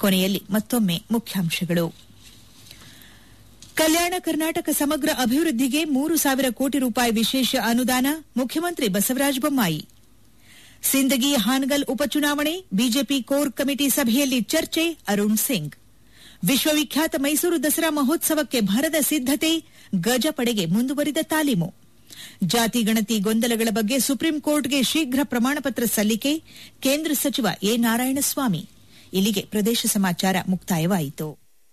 ಕೊನೆಯಲ್ಲಿ ಮತ್ತೊಮ್ಮೆ ಮುಖ್ಯಾಂಶಗಳು ಕಲ್ಯಾಣ ಕರ್ನಾಟಕ ಸಮಗ್ರ ಅಭಿವೃದ್ಧಿಗೆ ಮೂರು ಸಾವಿರ ಕೋಟಿ ರೂಪಾಯಿ ವಿಶೇಷ ಅನುದಾನ ಮುಖ್ಯಮಂತ್ರಿ ಬಸವರಾಜ ಬೊಮ್ಮಾಯಿ ಸಿಂದಗಿ ಹಾನಗಲ್ ಉಪಚುನಾವಣೆ ಬಿಜೆಪಿ ಕೋರ್ ಕಮಿಟಿ ಸಭೆಯಲ್ಲಿ ಚರ್ಚೆ ಅರುಣ್ ಸಿಂಗ್ ವಿಶ್ವವಿಖ್ಯಾತ ಮೈಸೂರು ದಸರಾ ಮಹೋತ್ಸವಕ್ಕೆ ಭರದ ಸಿದ್ದತೆ ಗಜಪಡೆಗೆ ಮುಂದುವರಿದ ತಾಲೀಮು ಜಾತಿ ಗಣತಿ ಗೊಂದಲಗಳ ಬಗ್ಗೆ ಸುಪ್ರೀಂ ಕೋರ್ಟ್ಗೆ ಶೀಘ್ರ ಪ್ರಮಾಣಪತ್ರ ಸಲ್ಲಿಕೆ ಕೇಂದ್ರ ಸಚಿವ ಎ ನಾರಾಯಣಸ್ವಾಮಿ ಇಲ್ಲಿಗೆ ಪ್ರದೇಶ ಸಮಾಚಾರ ಮುಕ್ತಾಯವಾಯಿತು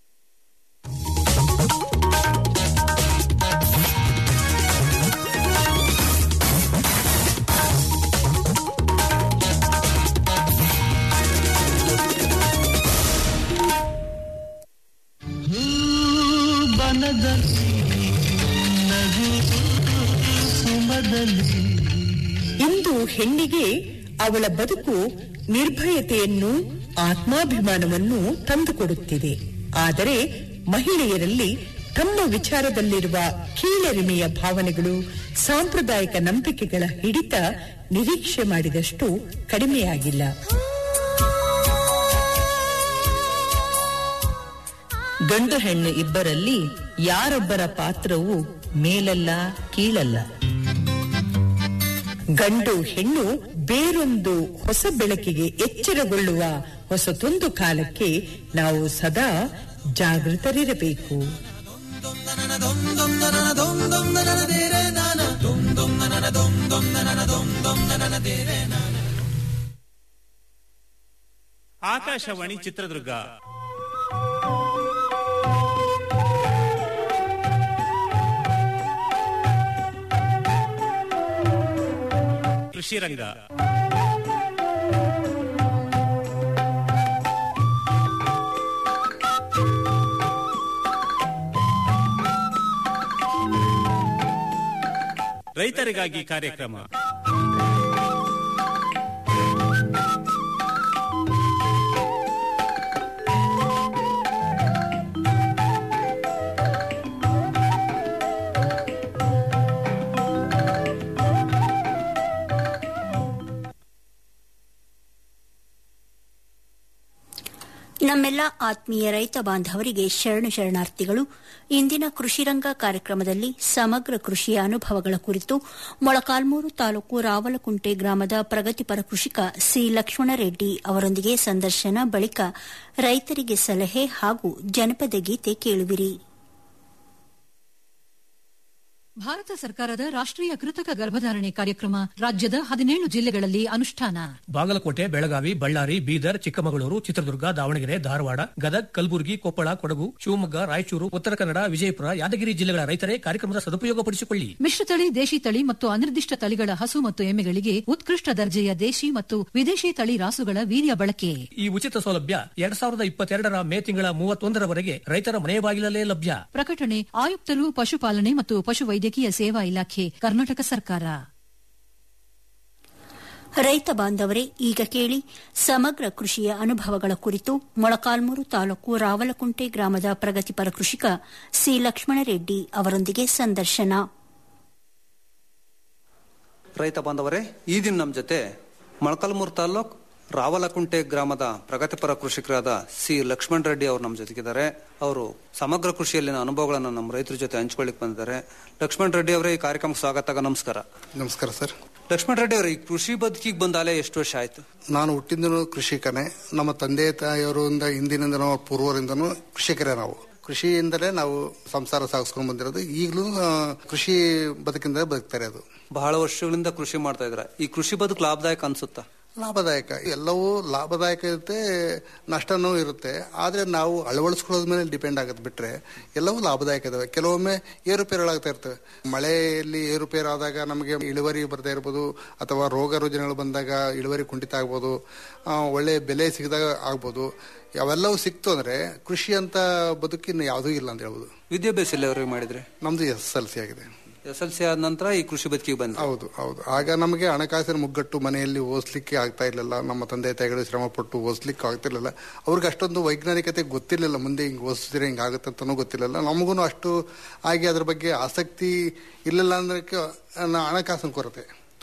ಇಂದು ಹೆಣ್ಣಿಗೆ ಅವಳ ಬದುಕು ನಿರ್ಭಯತೆಯನ್ನು ಆತ್ಮಾಭಿಮಾನವನ್ನು ತಂದುಕೊಡುತ್ತಿದೆ ಆದರೆ ಮಹಿಳೆಯರಲ್ಲಿ ತಮ್ಮ ವಿಚಾರದಲ್ಲಿರುವ ಕೀಳರಿಮೆಯ ಭಾವನೆಗಳು ಸಾಂಪ್ರದಾಯಿಕ ನಂಬಿಕೆಗಳ ಹಿಡಿತ ನಿರೀಕ್ಷೆ ಮಾಡಿದಷ್ಟು ಕಡಿಮೆಯಾಗಿಲ್ಲ ಗಂಡು ಹೆಣ್ಣು ಇಬ್ಬರಲ್ಲಿ ಯಾರೊಬ್ಬರ ಪಾತ್ರವು ಮೇಲಲ್ಲ ಕೀಳಲ್ಲ ಗಂಡು ಹೆಣ್ಣು ಬೇರೊಂದು ಹೊಸ ಬೆಳಕಿಗೆ ಎಚ್ಚರಗೊಳ್ಳುವ ಹೊಸತೊಂದು ಕಾಲಕ್ಕೆ ನಾವು ಸದಾ ಜಾಗೃತರಿರಬೇಕು ಆಕಾಶವಾಣಿ ಚಿತ್ರದುರ್ಗ ಕೃಷಿ ರಂಗ ರೈತರಿಗಾಗಿ ಕಾರ್ಯಕ್ರಮ ನಮ್ಮೆಲ್ಲ ಆತ್ಮೀಯ ರೈತ ಬಾಂಧವರಿಗೆ ಶರಣು ಶರಣಾರ್ಥಿಗಳು ಇಂದಿನ ಕೃಷಿರಂಗ ಕಾರ್ಯಕ್ರಮದಲ್ಲಿ ಸಮಗ್ರ ಕೃಷಿಯ ಅನುಭವಗಳ ಕುರಿತು ಮೊಳಕಾಲ್ಮೂರು ತಾಲೂಕು ರಾವಲಕುಂಟೆ ಗ್ರಾಮದ ಪ್ರಗತಿಪರ ಕೃಷಿಕ ಸಿ ಲಕ್ಷ್ಮಣರೆಡ್ಡಿ ಅವರೊಂದಿಗೆ ಸಂದರ್ಶನ ಬಳಿಕ ರೈತರಿಗೆ ಸಲಹೆ ಹಾಗೂ ಜನಪದ ಗೀತೆ ಕೇಳುವಿರಿ ಭಾರತ ಸರ್ಕಾರದ ರಾಷ್ಟ್ರೀಯ ಕೃತಕ ಗರ್ಭಧಾರಣೆ ಕಾರ್ಯಕ್ರಮ ರಾಜ್ಯದ ಹದಿನೇಳು ಜಿಲ್ಲೆಗಳಲ್ಲಿ ಅನುಷ್ಠಾನ ಬಾಗಲಕೋಟೆ ಬೆಳಗಾವಿ ಬಳ್ಳಾರಿ ಬೀದರ್ ಚಿಕ್ಕಮಗಳೂರು ಚಿತ್ರದುರ್ಗ ದಾವಣಗೆರೆ ಧಾರವಾಡ ಗದಗ್ ಕಲಬುರಗಿ ಕೊಪ್ಪಳ ಕೊಡಗು ಶಿವಮೊಗ್ಗ ರಾಯಚೂರು ಉತ್ತರ ಕನ್ನಡ ವಿಜಯಪುರ ಯಾದಗಿರಿ ಜಿಲ್ಲೆಗಳ ರೈತರೇ ಕಾರ್ಯಕ್ರಮದ ಸದುಪಯೋಗಪಡಿಸಿಕೊಳ್ಳಿ ಮಿಶ್ರತಳಿ ದೇಶಿ ತಳಿ ಮತ್ತು ಅನಿರ್ದಿಷ್ಟ ತಳಿಗಳ ಹಸು ಮತ್ತು ಎಮ್ಮೆಗಳಿಗೆ ಉತ್ಕೃಷ್ಟ ದರ್ಜೆಯ ದೇಶಿ ಮತ್ತು ವಿದೇಶಿ ತಳಿ ರಾಸುಗಳ ವೀರ್ಯ ಬಳಕೆ ಈ ಉಚಿತ ಸೌಲಭ್ಯ ಎರಡ್ ಸಾವಿರದ ಇಪ್ಪತ್ತೆರಡರ ಮೇ ತಿಂಗಳ ಮೂವತ್ತೊಂದರವರೆಗೆ ರೈತರ ಮನೆ ಬಾಗಿಲಲ್ಲೇ ಲಭ್ಯ ಪ್ರಕಟಣೆ ಆಯುಕ್ತರು ಪಶುಪಾಲನೆ ಮತ್ತು ಪಶುವೈದ್ಯಕೀಯ ಸೇವಾ ಇಲಾಖೆ ಕರ್ನಾಟಕ ಸರ್ಕಾರ ರೈತ ಬಾಂಧವರೇ ಈಗ ಕೇಳಿ ಸಮಗ್ರ ಕೃಷಿಯ ಅನುಭವಗಳ ಕುರಿತು ಮೊಳಕಾಲ್ಮೂರು ತಾಲೂಕು ರಾವಲಕುಂಟೆ ಗ್ರಾಮದ ಪ್ರಗತಿಪರ ಕೃಷಿಕ ಸಿ ಲಕ್ಷ್ಮಣರೆಡ್ಡಿ ಅವರೊಂದಿಗೆ ಸಂದರ್ಶನ ರೈತ ಬಾಂಧವರೇ ಈ ದಿನ ನಮ್ಮ ಜೊತೆ ಮೊಳಕಲ್ಮೂರು ತಾಲ್ಲೂಕ್ ರಾವಲಕುಂಟೆ ಗ್ರಾಮದ ಪ್ರಗತಿಪರ ಕೃಷಿಕರಾದ ಸಿ ಲಕ್ಷ್ಮಣ್ ರೆಡ್ಡಿ ಅವರು ನಮ್ಮ ಜೊತೆಗಿದ್ದಾರೆ ಅವರು ಸಮಗ್ರ ಕೃಷಿಯಲ್ಲಿನ ಅನುಭವಗಳನ್ನು ನಮ್ಮ ರೈತರ ಜೊತೆ ಹಂಚ್ಕೊಳ್ಳಿಕ್ ಬಂದಿದ್ದಾರೆ ಲಕ್ಷ್ಮಣ್ ರೆಡ್ಡಿ ಅವರೇ ಈ ಕಾರ್ಯಕ್ರಮಕ್ಕೆ ಸ್ವಾಗತ ನಮಸ್ಕಾರ ನಮಸ್ಕಾರ ಸರ್ ಲಕ್ಷ್ಮಣ್ ರೆಡ್ಡಿ ಅವರು ಈ ಕೃಷಿ ಬದುಕಿಗೆ ಬಂದಾಲೆ ಎಷ್ಟು ವರ್ಷ ಆಯ್ತು ನಾನು ಹುಟ್ಟಿಂದನೂ ಕೃಷಿಕನೇ ನಮ್ಮ ತಂದೆ ತಾಯಿಯವರಿಂದ ಹಿಂದಿನಿಂದನೂ ಪೂರ್ವರಿಂದನೂ ಕೃಷಿಕರೇ ನಾವು ಕೃಷಿಯಿಂದಲೇ ನಾವು ಸಂಸಾರ ಸಾಗಿಸ್ಕೊಂಡು ಬಂದಿರೋದು ಈಗಲೂ ಆ, ಕೃಷಿ ಬದುಕಿಂದ ಬದುಕ್ತಾರೆ ಅದು ಬಹಳ ವರ್ಷಗಳಿಂದ ಕೃಷಿ ಮಾಡ್ತಾ ಇದ್ರ ಈ ಕೃಷಿ ಬದುಕು ಲಾಭದಾಯಕ ಅನ್ಸುತ್ತಾ ಲಾಭದಾಯಕ ಎಲ್ಲವೂ ಲಾಭದಾಯಕ ಇರುತ್ತೆ ನಷ್ಟನೂ ಇರುತ್ತೆ ಆದರೆ ನಾವು ಅಳವಡಿಸ್ಕೊಳ್ಳೋದ್ರ ಮೇಲೆ ಡಿಪೆಂಡ್ ಆಗುತ್ತೆ ಬಿಟ್ರೆ ಎಲ್ಲವೂ ಲಾಭದಾಯಕ ಇದಾವೆ ಕೆಲವೊಮ್ಮೆ ಏರುಪೇರುಗಳಾಗ್ತಾ ಇರ್ತವೆ ಮಳೆಯಲ್ಲಿ ಏರುಪೇರು ಆದಾಗ ನಮಗೆ ಇಳುವರಿ ಬರದೇ ಇರ್ಬೋದು ಅಥವಾ ರೋಗ ರುಜಿನಗಳು ಬಂದಾಗ ಇಳುವರಿ ಕುಂಠಿತ ಆಗ್ಬೋದು ಆ, ಒಳ್ಳೆ ಬೆಲೆ ಸಿಗದಾಗ ಆಗ್ಬೋದು ಅವೆಲ್ಲವೂ ಸಿಕ್ತು ಅಂದ್ರೆ ಕೃಷಿ ಅಂತ ಬದುಕಿನ ಯಾವುದೂ ಇಲ್ಲ ಅಂತ ಹೇಳ್ಬೋದು ವಿದ್ಯಾಭ್ಯಾಸ ಎಲ್ಲವರೆಗೆ ಮಾಡಿದ್ರೆ ನಮ್ದು ಎಸ್ ಎಲ್ ಸಿ ಆಗಿದೆ ಎಸ್ ಎಲ್ ಸಿ ಆದ ನಂತರ ಈ ಕೃಷಿ ಬದುಕಿಗೆ ಬಂದ ಹೌದು ಹೌದು ಆಗ ನಮಗೆ ಹಣಕಾಸಿನ ಮುಗ್ಗಟ್ಟು ಮನೆಯಲ್ಲಿ ಓದಿಸ್ಲಿಕ್ಕೆ ಆಗ್ತಾ ಇರಲಿಲ್ಲ ನಮ್ಮ ತಂದೆ ತಾಯಿಗಳು ಶ್ರಮ ಪಟ್ಟು ಓದಿಸ್ಲಿಕ್ಕೆ ಆಗ್ತಿರ್ಲಿಲ್ಲ ಅವ್ರಿಗೆ ಅಷ್ಟೊಂದು ವೈಜ್ಞಾನಿಕತೆ ಗೊತ್ತಿರಲಿಲ್ಲ ಮುಂದೆ ಹಿಂಗೆ ಓದಿಸಿದ್ರೆ ಹಿಂಗೆ ಆಗುತ್ತೆ ಅಂತನೂ ಗೊತ್ತಿರಲಿಲ್ಲ ನಮಗೂ ಅಷ್ಟು ಹಾಗೆ ಅದ್ರ ಬಗ್ಗೆ ಆಸಕ್ತಿ ಇರಲಿಲ್ಲ ಅಂದ್ರೆ ಹಣಕಾಸಿನ ಕೊರತೆ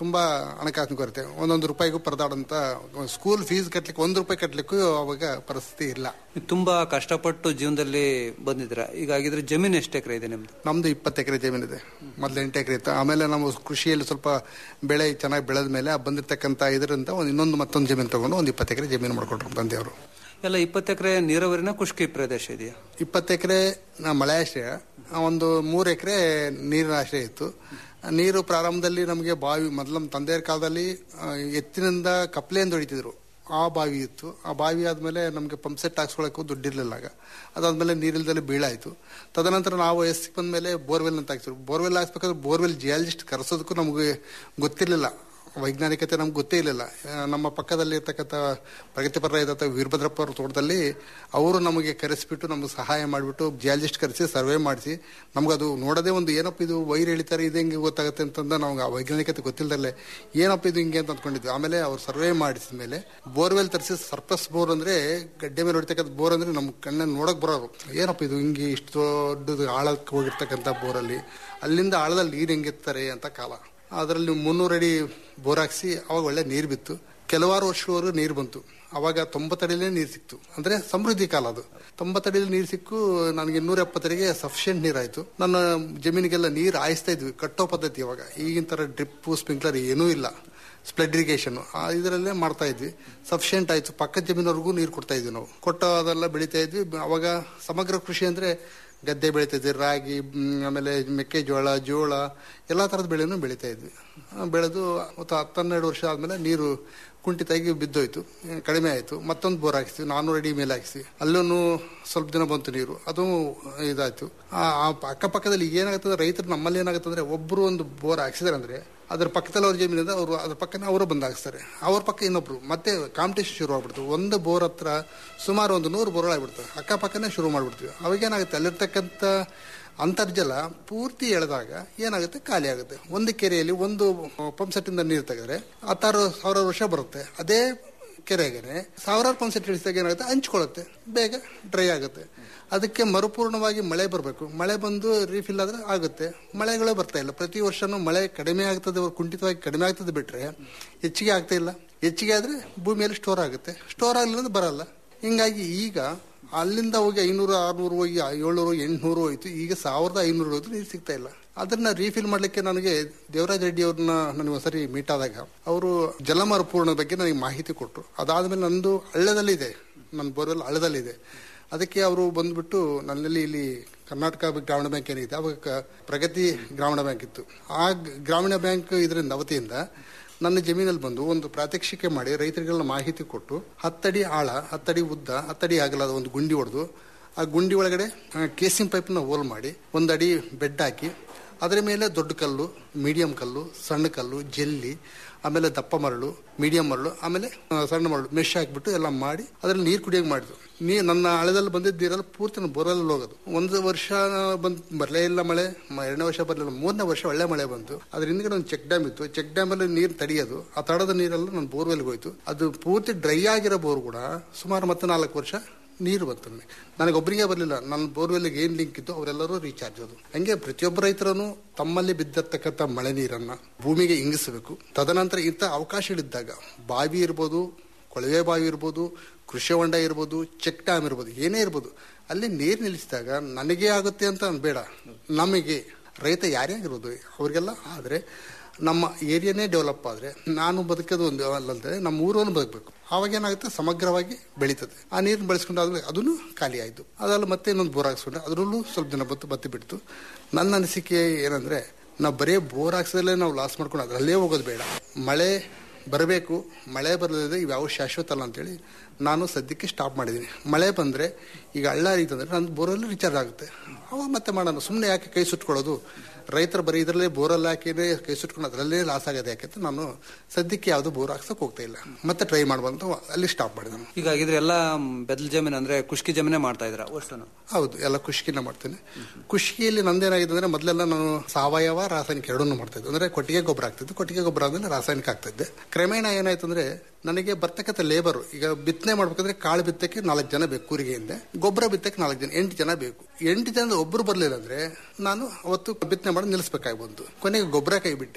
ತುಂಬಾ ಹಣಕಾಸಿನ ಕೊರತೆ ಒಂದೊಂದು ರೂಪಾಯಿಗೂ ಪರದಾಡಂತ ಸ್ಕೂಲ್ ಫೀಸ್ ಕಟ್ಲಿಕ್ಕೆ ಒಂದು ರೂಪಾಯಿ ಕಟ್ಲಿಕ್ಕೂ ಅವಾಗ ಪರಿಸ್ಥಿತಿ ಇಲ್ಲ ನೀವು ತುಂಬಾ ಕಷ್ಟಪಟ್ಟು ಜೀವನದಲ್ಲಿ ಬಂದಿದ್ದೀರಾ ಈಗ ಹಾಗಿದ್ರೆ ಜಮೀನು ಎಷ್ಟು ಎಕರೆ ಇದೆ ನಿಮ್ದು ನಮ್ದು ಇಪ್ಪತ್ತು ಎಕರೆ ಜಮೀನಿದೆ ಮೊದಲು ಎಂಟು ಎಕರೆ ಇತ್ತು ಆಮೇಲೆ ನಾವು ಕೃಷಿಯಲ್ಲಿ ಸ್ವಲ್ಪ ಬೆಳೆ ಚೆನ್ನಾಗಿ ಬೆಳೆದ ಮೇಲೆ ಆ ಬಂದಿರ್ತಕ್ಕಂಥ ಇದರಿಂದ ಒಂದು ಇನ್ನೊಂದು ಮತ್ತೊಂದು ಜಮೀನು ತಗೊಂಡು ಒಂದು ಇಪ್ಪತ್ತು ಎಕರೆ ಜಮೀನು ಮಾಡ್ಕೊಂಡ್ರು ತಂದೆಯವರು ಎಲ್ಲ ಇಪ್ಪತ್ತು ಎಕರೆ ನೀರಾವರಿನ ಖುಷ್ಕಿ ಪ್ರದೇಶ ಇದೆಯಾ ಇಪ್ಪತ್ತು ಎಕರೆ ಮಳೆ ಆಶ್ರಯ ಒಂದು ಮೂರು ಎಕರೆ ನೀರಿನ ಆಶ್ರಯ ಇತ್ತು ನೀರು ಪ್ರಾರಂಭದಲ್ಲಿ ನಮಗೆ ಬಾವಿ ಮೊದಲು ನಮ್ಮ ತಂದೆಯರ ಕಾಲದಲ್ಲಿ ಆ, ಎತ್ತಿನಿಂದ ಕಪ್ಲೆಯಿಂದ ಹೊಡಿತಿದ್ರು ಆ ಬಾವಿ ಇತ್ತು ಆ ಬಾವಿ ಆದಮೇಲೆ ನಮಗೆ ಪಂಪ್ ಸೆಟ್ ಹಾಕ್ಸ್ಕೊಳಕ್ಕೂ ದುಡ್ಡಿರಲಿಲ್ಲ ಆಗ ಅದಾದ್ಮೇಲೆ ನೀರಿಲ್ದಲ್ಲಿ ಬೀಳಾಯಿತು ತದನಂತರ ನಾವು ವಯಸ್ಸಿಗೆ ಬಂದಮೇಲೆ ಬೋರ್ವೆಲ್ ಅಂತ ಹಾಕ್ಸಿದ್ರು ಬೋರ್ವೆಲ್ ಹಾಕ್ಸ್ಬೇಕಾದ್ರೆ ಬೋರ್ವೆಲ್ ಜಿಯಾಲಜಿಸ್ಟ್ ಕರೆಸೋದಕ್ಕೂ ನಮಗೆ ಗೊತ್ತಿರಲಿಲ್ಲ ವೈಜ್ಞಾನಿಕತೆ ನಮ್ಗೆ ಗೊತ್ತೇ ಇರಲಿಲ್ಲ ಆ, ನಮ್ಮ ಪಕ್ಕದಲ್ಲಿ ಇರ್ತಕ್ಕಂಥ ಪ್ರಗತಿಪರ ಇದ್ದಂಥ ವೀರಭದ್ರಪ್ಪ ಅವ್ರ ತೋಟದಲ್ಲಿ ಅವರು ನಮಗೆ ಕರೆಸಿಬಿಟ್ಟು ನಮಗೆ ಸಹಾಯ ಮಾಡಿಬಿಟ್ಟು ಜಿಯಾಲಜಿಸ್ಟ್ ಕರೆಸಿ ಸರ್ವೆ ಮಾಡಿಸಿ ನಮ್ಗೆ ಅದು ನೋಡೋದೇ ಒಂದು ಏನಪ್ಪ ಇದು ವೈರ್ ಎಳಿತಾರೆ ಇದು ಹೆಂಗೆ ಗೊತ್ತಾಗುತ್ತೆ ಅಂತಂದ ನಮ್ಗೆ ಆ ವೈಜ್ಞಾನಿಕತೆ ಗೊತ್ತಿಲ್ಲದಲ್ಲೇ ಏನಪ್ಪ ಇದು ಹಿಂಗೆ ಅಂತ ಅಂದ್ಕೊಂಡಿದ್ವಿ ಆಮೇಲೆ ಅವ್ರು ಸರ್ವೆ ಮಾಡಿಸಿದ ಮೇಲೆ ಬೋರ್ವೆಲ್ ತರಿಸಿ ಸರ್ಪಸ್ ಬೋರ್ ಅಂದ್ರೆ ಗಡ್ಡೆ ಮೇಲೆ ಹೊಡಿತಕ್ಕಂಥ ಬೋರ್ ಅಂದ್ರೆ ನಮ್ಮ ಕಣ್ಣಲ್ಲಿ ನೋಡಕ್ ಬರೋರು ಏನಪ್ಪ ಇದು ಹಿಂಗೆ ಇಷ್ಟು ದೊಡ್ಡದು ಆಳಕ್ಕೆ ಹೋಗಿರ್ತಕ್ಕಂಥ ಬೋರಲ್ಲಿ ಅಲ್ಲಿಂದ ಆಳದಲ್ಲಿ ನೀರು ಹೆಂಗಿರ್ತಾರೆ ಅಂತ ಕಾಲ ಅದರಲ್ಲಿ ಮುನ್ನೂರು ಅಡಿ ಬೋರ್ ಹಾಕ್ಸಿ ಅವಾಗ ಒಳ್ಳೆ ನೀರು ಬಿತ್ತು ಕೆಲವಾರು ವರ್ಷಗಳವರೆಗೂ ನೀರು ಬಂತು ಅವಾಗ ತೊಂಬತ್ತಡಿಲೇ ನೀರು ಸಿಕ್ತು ಅಂದ್ರೆ ಸಮೃದ್ಧಿ ಕಾಲ ಅದು ತೊಂಬತ್ತಡಿಲಿ ನೀರು ಸಿಕ್ಕು ನನಗೆ ಇನ್ನೂರ ಎಪ್ಪತ್ತಡಿಗೆ ಸಫಿಷಿಯಂಟ್ ನೀರಾಯ್ತು ನನ್ನ ಜಮೀನಿಗೆಲ್ಲ ನೀರು ಹಾಯಿಸ್ತಾ ಇದ್ವಿ ಕಟ್ಟೋ ಪದ್ಧತಿ ಅವಾಗ ಈಗಿನ ತರ ಡ್ರಿಪ್ ಸ್ಪ್ರಿಂಕ್ಲರ್ ಏನೂ ಇಲ್ಲ ಸ್ಪ್ಲಡ್ ಇರಿಗೇಷನ್ ಇದರಲ್ಲೇ ಮಾಡ್ತಾ ಇದ್ವಿ ಸಫಿಷಿಯಂಟ್ ಆಯ್ತು ಪಕ್ಕದ ಜಮೀನವರೆಗೂ ನೀರು ಕೊಡ್ತಾ ಇದ್ವಿ ನಾವು ಕೊಟ್ಟ ಅದೆಲ್ಲ ಬೆಳಿತಾ ಇದ್ವಿ ಅವಾಗ ಸಮಗ್ರ ಕೃಷಿ ಅಂದ್ರೆ ಗದ್ದೆ ಬೆಳಿತಾ ಇದ್ವಿ ರಾಗಿ ಮ್, ಆಮೇಲೆ ಮೆಕ್ಕೆಜೋಳ ಜೋಳ ಎಲ್ಲ ಥರದ ಬೆಳೆನೂ ಬೆಳಿತಾ ಇದ್ವಿ ಆ, ಬೆಳೆದು ಮತ್ತು ಹತ್ತನ್ನೆರಡು ವರ್ಷ ಆದಮೇಲೆ ನೀರು ಕುಂಠಿತಾಗಿ ಬಿದ್ದೋಯ್ತು ಆ, ಕಡಿಮೆ ಆಯಿತು ಮತ್ತೊಂದು ಬೋರ್ ಹಾಕಿಸ್ತೀವಿ ನಾನ್ನೂರು ಅಡಿ ಮೇಲೆ ಹಾಕಿಸ್ತೀವಿ ಅಲ್ಲೂ ಸ್ವಲ್ಪ ದಿನ ಬಂತು ನೀರು ಅದು ಇದಾಯ್ತು ಆ ಆ ಅಕ್ಕಪಕ್ಕದಲ್ಲಿ ಏನಾಗುತ್ತದೆ ರೈತರು ನಮ್ಮಲ್ಲಿ ಏನಾಗುತ್ತೆ ಅಂದ್ರೆ ಒಬ್ಬರು ಒಂದು ಬೋರ್ ಹಾಕ್ಸಿದಾರೆ ಅಂದ್ರೆ ಅದ್ರ ಪಕ್ಕದಲ್ಲಿ ಅವ್ರ ಜಮೀನಿಂದ ಅವರು ಅದ್ರ ಪಕ್ಕನೇ ಅವರು ಬಂದು ಹಾಕ್ಸ್ತಾರೆ ಅವ್ರ ಪಕ್ಕ ಇನ್ನೊಬ್ರು ಮತ್ತೆ ಕಾಂಪಿಟೇಷನ್ ಶುರು ಆಗ್ಬಿಡ್ತು ಒಂದು ಬೋರ್ ಹತ್ರ ಸುಮಾರು ಒಂದು ನೂರು ಬೋರ್ಗಳು ಆಗ್ಬಿಡ್ತವೆ ಅಕ್ಕಪಕ್ಕನೇ ಶುರು ಮಾಡ್ಬಿಡ್ತೀವಿ ಅವಾಗ ಏನಾಗುತ್ತೆ ಅಲ್ಲಿರ್ತಕ್ಕಂಥ ಅಂತರ್ಜಲ ಪೂರ್ತಿ ಎಳೆದಾಗ ಏನಾಗುತ್ತೆ ಖಾಲಿ ಆಗುತ್ತೆ ಒಂದು ಕೆರೆಯಲ್ಲಿ ಒಂದು ಪಂಪ್ ಸೆಟ್ಟಿಂದ ನೀರು ತೆಗೆದ್ರೆ ಹತ್ತಾರು ಸಾವಿರ ವರ್ಷ ಬರುತ್ತೆ ಅದೇ ಕೆರೆಗೆ ಸಾವಿರಾರು ಪಂಪ್ ಸೆಟ್ ಇಳಿಸಿದಾಗ ಏನಾಗುತ್ತೆ ಹಂಚ್ಕೊಳ್ಳುತ್ತೆ ಬೇಗ ಡ್ರೈ ಆಗುತ್ತೆ ಅದಕ್ಕೆ ಮರುಪೂರ್ಣವಾಗಿ ಮಳೆ ಬರಬೇಕು ಮಳೆ ಬಂದು ರೀಫಿಲ್ ಆದ್ರೆ ಆಗುತ್ತೆ ಮಳೆಗಳೇ ಬರ್ತಾ ಇಲ್ಲ ಪ್ರತಿ ವರ್ಷನೂ ಮಳೆ ಕಡಿಮೆ ಆಗ್ತದೆ ಅವ್ರು ಕುಂಠಿತವಾಗಿ ಕಡಿಮೆ ಆಗ್ತದೆ ಬಿಟ್ರೆ ಹೆಚ್ಚಿಗೆ ಆಗ್ತಾ ಇಲ್ಲ ಹೆಚ್ಚಿಗೆ ಆದ್ರೆ ಭೂಮಿಯಲ್ಲಿ ಸ್ಟೋರ್ ಆಗುತ್ತೆ ಸ್ಟೋರ್ ಆಗಲಿಲ್ಲ ಅಂದ್ರೆ ಬರಲ್ಲ ಹಿಂಗಾಗಿ ಈಗ ಅಲ್ಲಿಂದ ಹೋಗಿ ಐನೂರು ಆರ್ನೂರು ಹೋಗಿ ಏಳ್ನೂರು ಎಂಟ್ನೂರು ಹೋಯ್ತು ಈಗ ಸಾವಿರದ ಐನೂರು ಹೋಯ್ತು ನೀರು ಸಿಗ್ತಾ ಇಲ್ಲ ಅದನ್ನ ರೀಫಿಲ್ ಮಾಡ್ಲಿಕ್ಕೆ ನನಗೆ ದೇವರಾಜ್ ರೆಡ್ಡಿ ಅವ್ರನ್ನ ನನಗೆ ಒಂದ್ಸರಿ ಮೀಟ್ ಆದಾಗ ಅವರು ಜಲಮರುಪೂರ್ಣ ಬಗ್ಗೆ ನನಗೆ ಮಾಹಿತಿ ಕೊಟ್ಟರು ಅದಾದ್ಮೇಲೆ ನಂದು ಹಳ್ಳದಲ್ಲಿದೆ ನನ್ನ ಬೋರ್ವೆಲ್ ಹಳ್ಳದಲ್ಲಿದೆ ಅದಕ್ಕೆ ಅವರು ಬಂದ್ಬಿಟ್ಟು ನನ್ನಲ್ಲಿ ಇಲ್ಲಿ ಕರ್ನಾಟಕ ಗ್ರಾಮೀಣ ಬ್ಯಾಂಕ್ ಏನಿದೆ ಅವಾಗ ಕ- ಪ್ರಗತಿ ಗ್ರಾಮೀಣ ಬ್ಯಾಂಕ್ ಇತ್ತು ಆ ಗ್- ಗ್ರಾಮೀಣ ಬ್ಯಾಂಕ್ ಇದರಿಂದ ವತಿಯಿಂದ ನನ್ನ ಜಮೀನಲ್ಲಿ ಬಂದು ಒಂದು ಪ್ರಾತ್ಯಕ್ಷಿಕೆ ಮಾಡಿ ರೈತರಿಗೆಲ್ಲ ಮಾಹಿತಿ ಕೊಟ್ಟು ಹತ್ತಡಿ ಆಳ ಹತ್ತಡಿ ಉದ್ದ ಹತ್ತಡಿ ಆಗಲಾದ ಒಂದು ಗುಂಡಿ ಹೊಡೆದು ಆ ಗುಂಡಿ ಒಳಗಡೆ ಕೇಸಿಂಗ್ ಪೈಪ್ನ ಹೋಲ್ ಮಾಡಿ ಒಂದು ಅಡಿ ಬೆಡ್ ಹಾಕಿ ಅದರ ಮೇಲೆ ದೊಡ್ಡ ಕಲ್ಲು ಮೀಡಿಯಂ ಕಲ್ಲು ಸಣ್ಣ ಕಲ್ಲು ಜೆಲ್ಲಿ ಆಮೇಲೆ ದಪ್ಪ ಮರಳು ಮೀಡಿಯಂ ಮರಳು ಆಮೇಲೆ ಆ, ಸಣ್ಣ ಮರಳು ಮೆಶ್ ಹಾಕ್ಬಿಟ್ಟು ಎಲ್ಲ ಮಾಡಿ ಅದ್ರಲ್ಲಿ ನೀರು ಕುಡಿಯೋಕೆ ಮಾಡಿದ್ವು ನೀ ನನ್ನ ಹಳೆದಲ್ಲಿ ಬಂದಿದ್ದ ನೀರೆಲ್ಲ ಪೂರ್ತಿ ನನ್ನ ಬೋರಲ್ಲಿ ಹೋಗೋದು ಒಂದು ವರ್ಷ ಬಂದ್ ಬರಲೇ ಇಲ್ಲ ಮಳೆ ಮ- ಎರಡನೇ ವರ್ಷ ಬರಲಿಲ್ಲ ಮೂರನೇ ವರ್ಷ ಒಳ್ಳೆ ಮಳೆ ಬಂತು ಅದ್ರ ಹಿಂದ್ಗಡೆ ಒಂದು ಚೆಕ್ ಡ್ಯಾಮ್ ಇತ್ತು ಚೆಕ್ ಡ್ಯಾಮ್ ಅಲ್ಲಿ ನೀರು ತಡೆಯೋದು ಆ ತಡದ ನೀರೆಲ್ಲ ನನ್ನ ಬೋರ್ವೆಲ್ಗೆ ಹೋಯ್ತು ಅದು ಪೂರ್ತಿ ಡ್ರೈ ಆಗಿರೋ ಬೋರ್ ಕೂಡ ಸುಮಾರು ಮತ್ತೆ ನಾಲ್ಕು ವರ್ಷ ನೀರು ಬಂತು ನನಗೆ ನನಗೊಬ್ಬರಿಗೆ ಬರಲಿಲ್ಲ ನನ್ನ ಬೋರ್ವೆಲ್ಗೆ ಏನ್ ಲಿಂಕ್ ಇತ್ತು ಅವರೆಲ್ಲರೂ ರೀಚಾರ್ಜ್ ಅದು ಹಂಗೆ ಪ್ರತಿಯೊಬ್ಬ ರೈತರನ್ನು ತಮ್ಮಲ್ಲಿ ಬಿದ್ದಿರ್ತಕ್ಕಂಥ ಮಳೆ ನೀರನ್ನ ಭೂಮಿಗೆ ಇಂಗಿಸಬೇಕು ತದನಂತರ ಇಂಥ ಅವಕಾಶಗಳಿದ್ದಾಗ ಬಾವಿ ಇರ್ಬೋದು ಕೊಳವೆ ಬಾವಿ ಇರ್ಬೋದು ಕೃಷಿ ಹೊಂಡ ಇರ್ಬೋದು ಚೆಕ್ ಡ್ಯಾಮ್ ಇರ್ಬೋದು ಏನೇ ಇರ್ಬೋದು ಅಲ್ಲಿ ನೀರು ನಿಲ್ಲಿಸಿದಾಗ ನನಗೆ ಆಗುತ್ತೆ ಅಂತ ಬೇಡ ನಮಗೆ ರೈತ ಯಾರೇ ಆಗಿರ್ಬೋದು ಅವ್ರಿಗೆಲ್ಲ ಆದರೆ ನಮ್ಮ ಏರಿಯಾನೇ ಡೆವಲಪ್ ಆದರೆ ನಾನು ಬದುಕೋದು ಒಂದು ಅಲ್ಲದೆ ನಮ್ಮ ಊರನ್ನು ಬದುಕಬೇಕು ಆವಾಗ ಏನಾಗುತ್ತೆ ಸಮಗ್ರವಾಗಿ ಬೆಳೀತದೆ ಆ ನೀರನ್ನು ಬಳಸ್ಕೊಂಡು ಆದ್ಮೇಲೆ ಅದನ್ನು ಖಾಲಿ ಆಯಿತು ಅದಲ್ಲ ಮತ್ತೆ ಇನ್ನೊಂದು ಬೋರ್ ಹಾಕ್ಸ್ಕೊಂಡೆ ಅದರಲ್ಲೂ ಸ್ವಲ್ಪ ದಿನ ಬತ್ತು ಬತ್ತಿ ಬಿಡ್ತು ನನ್ನ ಅನಿಸಿಕೆ ಏನಂದ್ರೆ ನಾವು ಬರೀ ಬೋರ್ ಹಾಕ್ಸದಲ್ಲೇ ನಾವು ಲಾಸ್ ಮಾಡ್ಕೊಂಡು ಅದರಲ್ಲೇ ಹೋಗೋದು ಬೇಡ ಮಳೆ ಬರಬೇಕು ಮಳೆ ಬರಲಿದೆ ಇವ್ಯಾವ ಶಾಶ್ವತ ಅಲ್ಲ ಅಂತೇಳಿ ನಾನು ಸದ್ಯಕ್ಕೆ ಸ್ಟಾಪ್ ಮಾಡಿದ್ದೀನಿ ಮಳೆ ಬಂದರೆ ಈಗ ಹಳ್ಳ ಹರಿತಂದ್ರೆ ನನ್ನ ಬೋರಲ್ಲಿ ರಿಚಾರ್ಜ್ ಆಗುತ್ತೆ ಅವಾಗ ಮತ್ತೆ ಮಾಡೋಣ ಸುಮ್ಮನೆ ಯಾಕೆ ಕೈ ಸುಟ್ಕೊಳ್ಳೋದು ರೈತರು ಬರೀ ಇದರಲ್ಲೇ ಬೋರಲ್ಲಿ ಹಾಕಿದ್ರೆ ಕೈ ಸುಟ್ಕೊಂಡು ಅದರಲ್ಲೇ ಲಾಸ್ ಆಗೋದು ಯಾಕೆ ಅಂತ ನಾನು ಸದ್ಯಕ್ಕೆ ಯಾವುದು ಬೋರ್ ಹಾಕ್ಸಕ್ಕೆ ಹೋಗ್ತಾ ಇಲ್ಲ ಮತ್ತೆ ಟ್ರೈ ಮಾಡುವಂತ ಅಲ್ಲಿ ಸ್ಟಾಪ್ ಮಾಡಿದೆ ನಾನು ಈಗ ಹಾಗಿದ್ರೆ ಎಲ್ಲ ಬೆದಲ್ ಜಮೀನು ಅಂದ್ರೆ ಖುಷ್ಕಿ ಜಮೀನೇ ಮಾಡ್ತಾ ಇದ್ರ ಅಷ್ಟನ್ನು ಹೌದು ಎಲ್ಲ ಖುಷ್ಕಿನ ಮಾಡ್ತೇನೆ ಖುಷ್ಕಿಯಲ್ಲಿ ನಂದೇನಾಗಿದೆ ಅಂದ್ರೆ ಮೊದಲೆಲ್ಲ ನಾನು ಸಾವಯವ ರಾಸಾಯನಿಕ ಎರಡನ್ನೂ ಮಾಡ್ತಾ ಇದ್ದೆ ಅಂದ್ರೆ ಕೊಟ್ಟಿಗೆ ಗೊಬ್ಬರ ಆಗ್ತಿದ್ದು ಕೊಟ್ಟಿಗೆ ಗೊಬ್ಬರ ಆದ್ಮೇಲೆ ರಾಸಾಯನಿಕ ಆಗ್ತಾ ಇದ್ದೆ ಕ್ರಮೇಣ ಏನಾಯ್ತು ಅಂದ್ರೆ ನನಗೆ ಬರ್ತಕ್ಕಂಥ ಲೇಬರ್ ಈಗ ಬಿತ್ತನೆ ಮಾಡ್ಬೇಕಂದ್ರೆ ಕಾಳು ಬಿತ್ತಕ್ಕೆ ನಾಲ್ಕು ಜನ ಬೇಕು ಕೂರಿಗೆಯಿಂದ ಗೊಬ್ಬರ ಬಿತ್ತಕ್ಕೆ ನಾಲ್ಕು ಜನ ಎಂಟು ಜನ ಬೇಕು ಎಂಟು ಜನ ಒಬ್ರು ಬರ್ಲಿಲ್ಲ ಅಂದ್ರೆ ನಾನು ಅವತ್ತು ಬಿತ್ತನೆ ಮಾಡಿ ನಿಲ್ಲಿಸ್ಬೇಕಾಗಿ ಬಂತು ಕೊನೆಗೆ ಗೊಬ್ಬರ ಕೈ ಬಿಟ್ಟೆ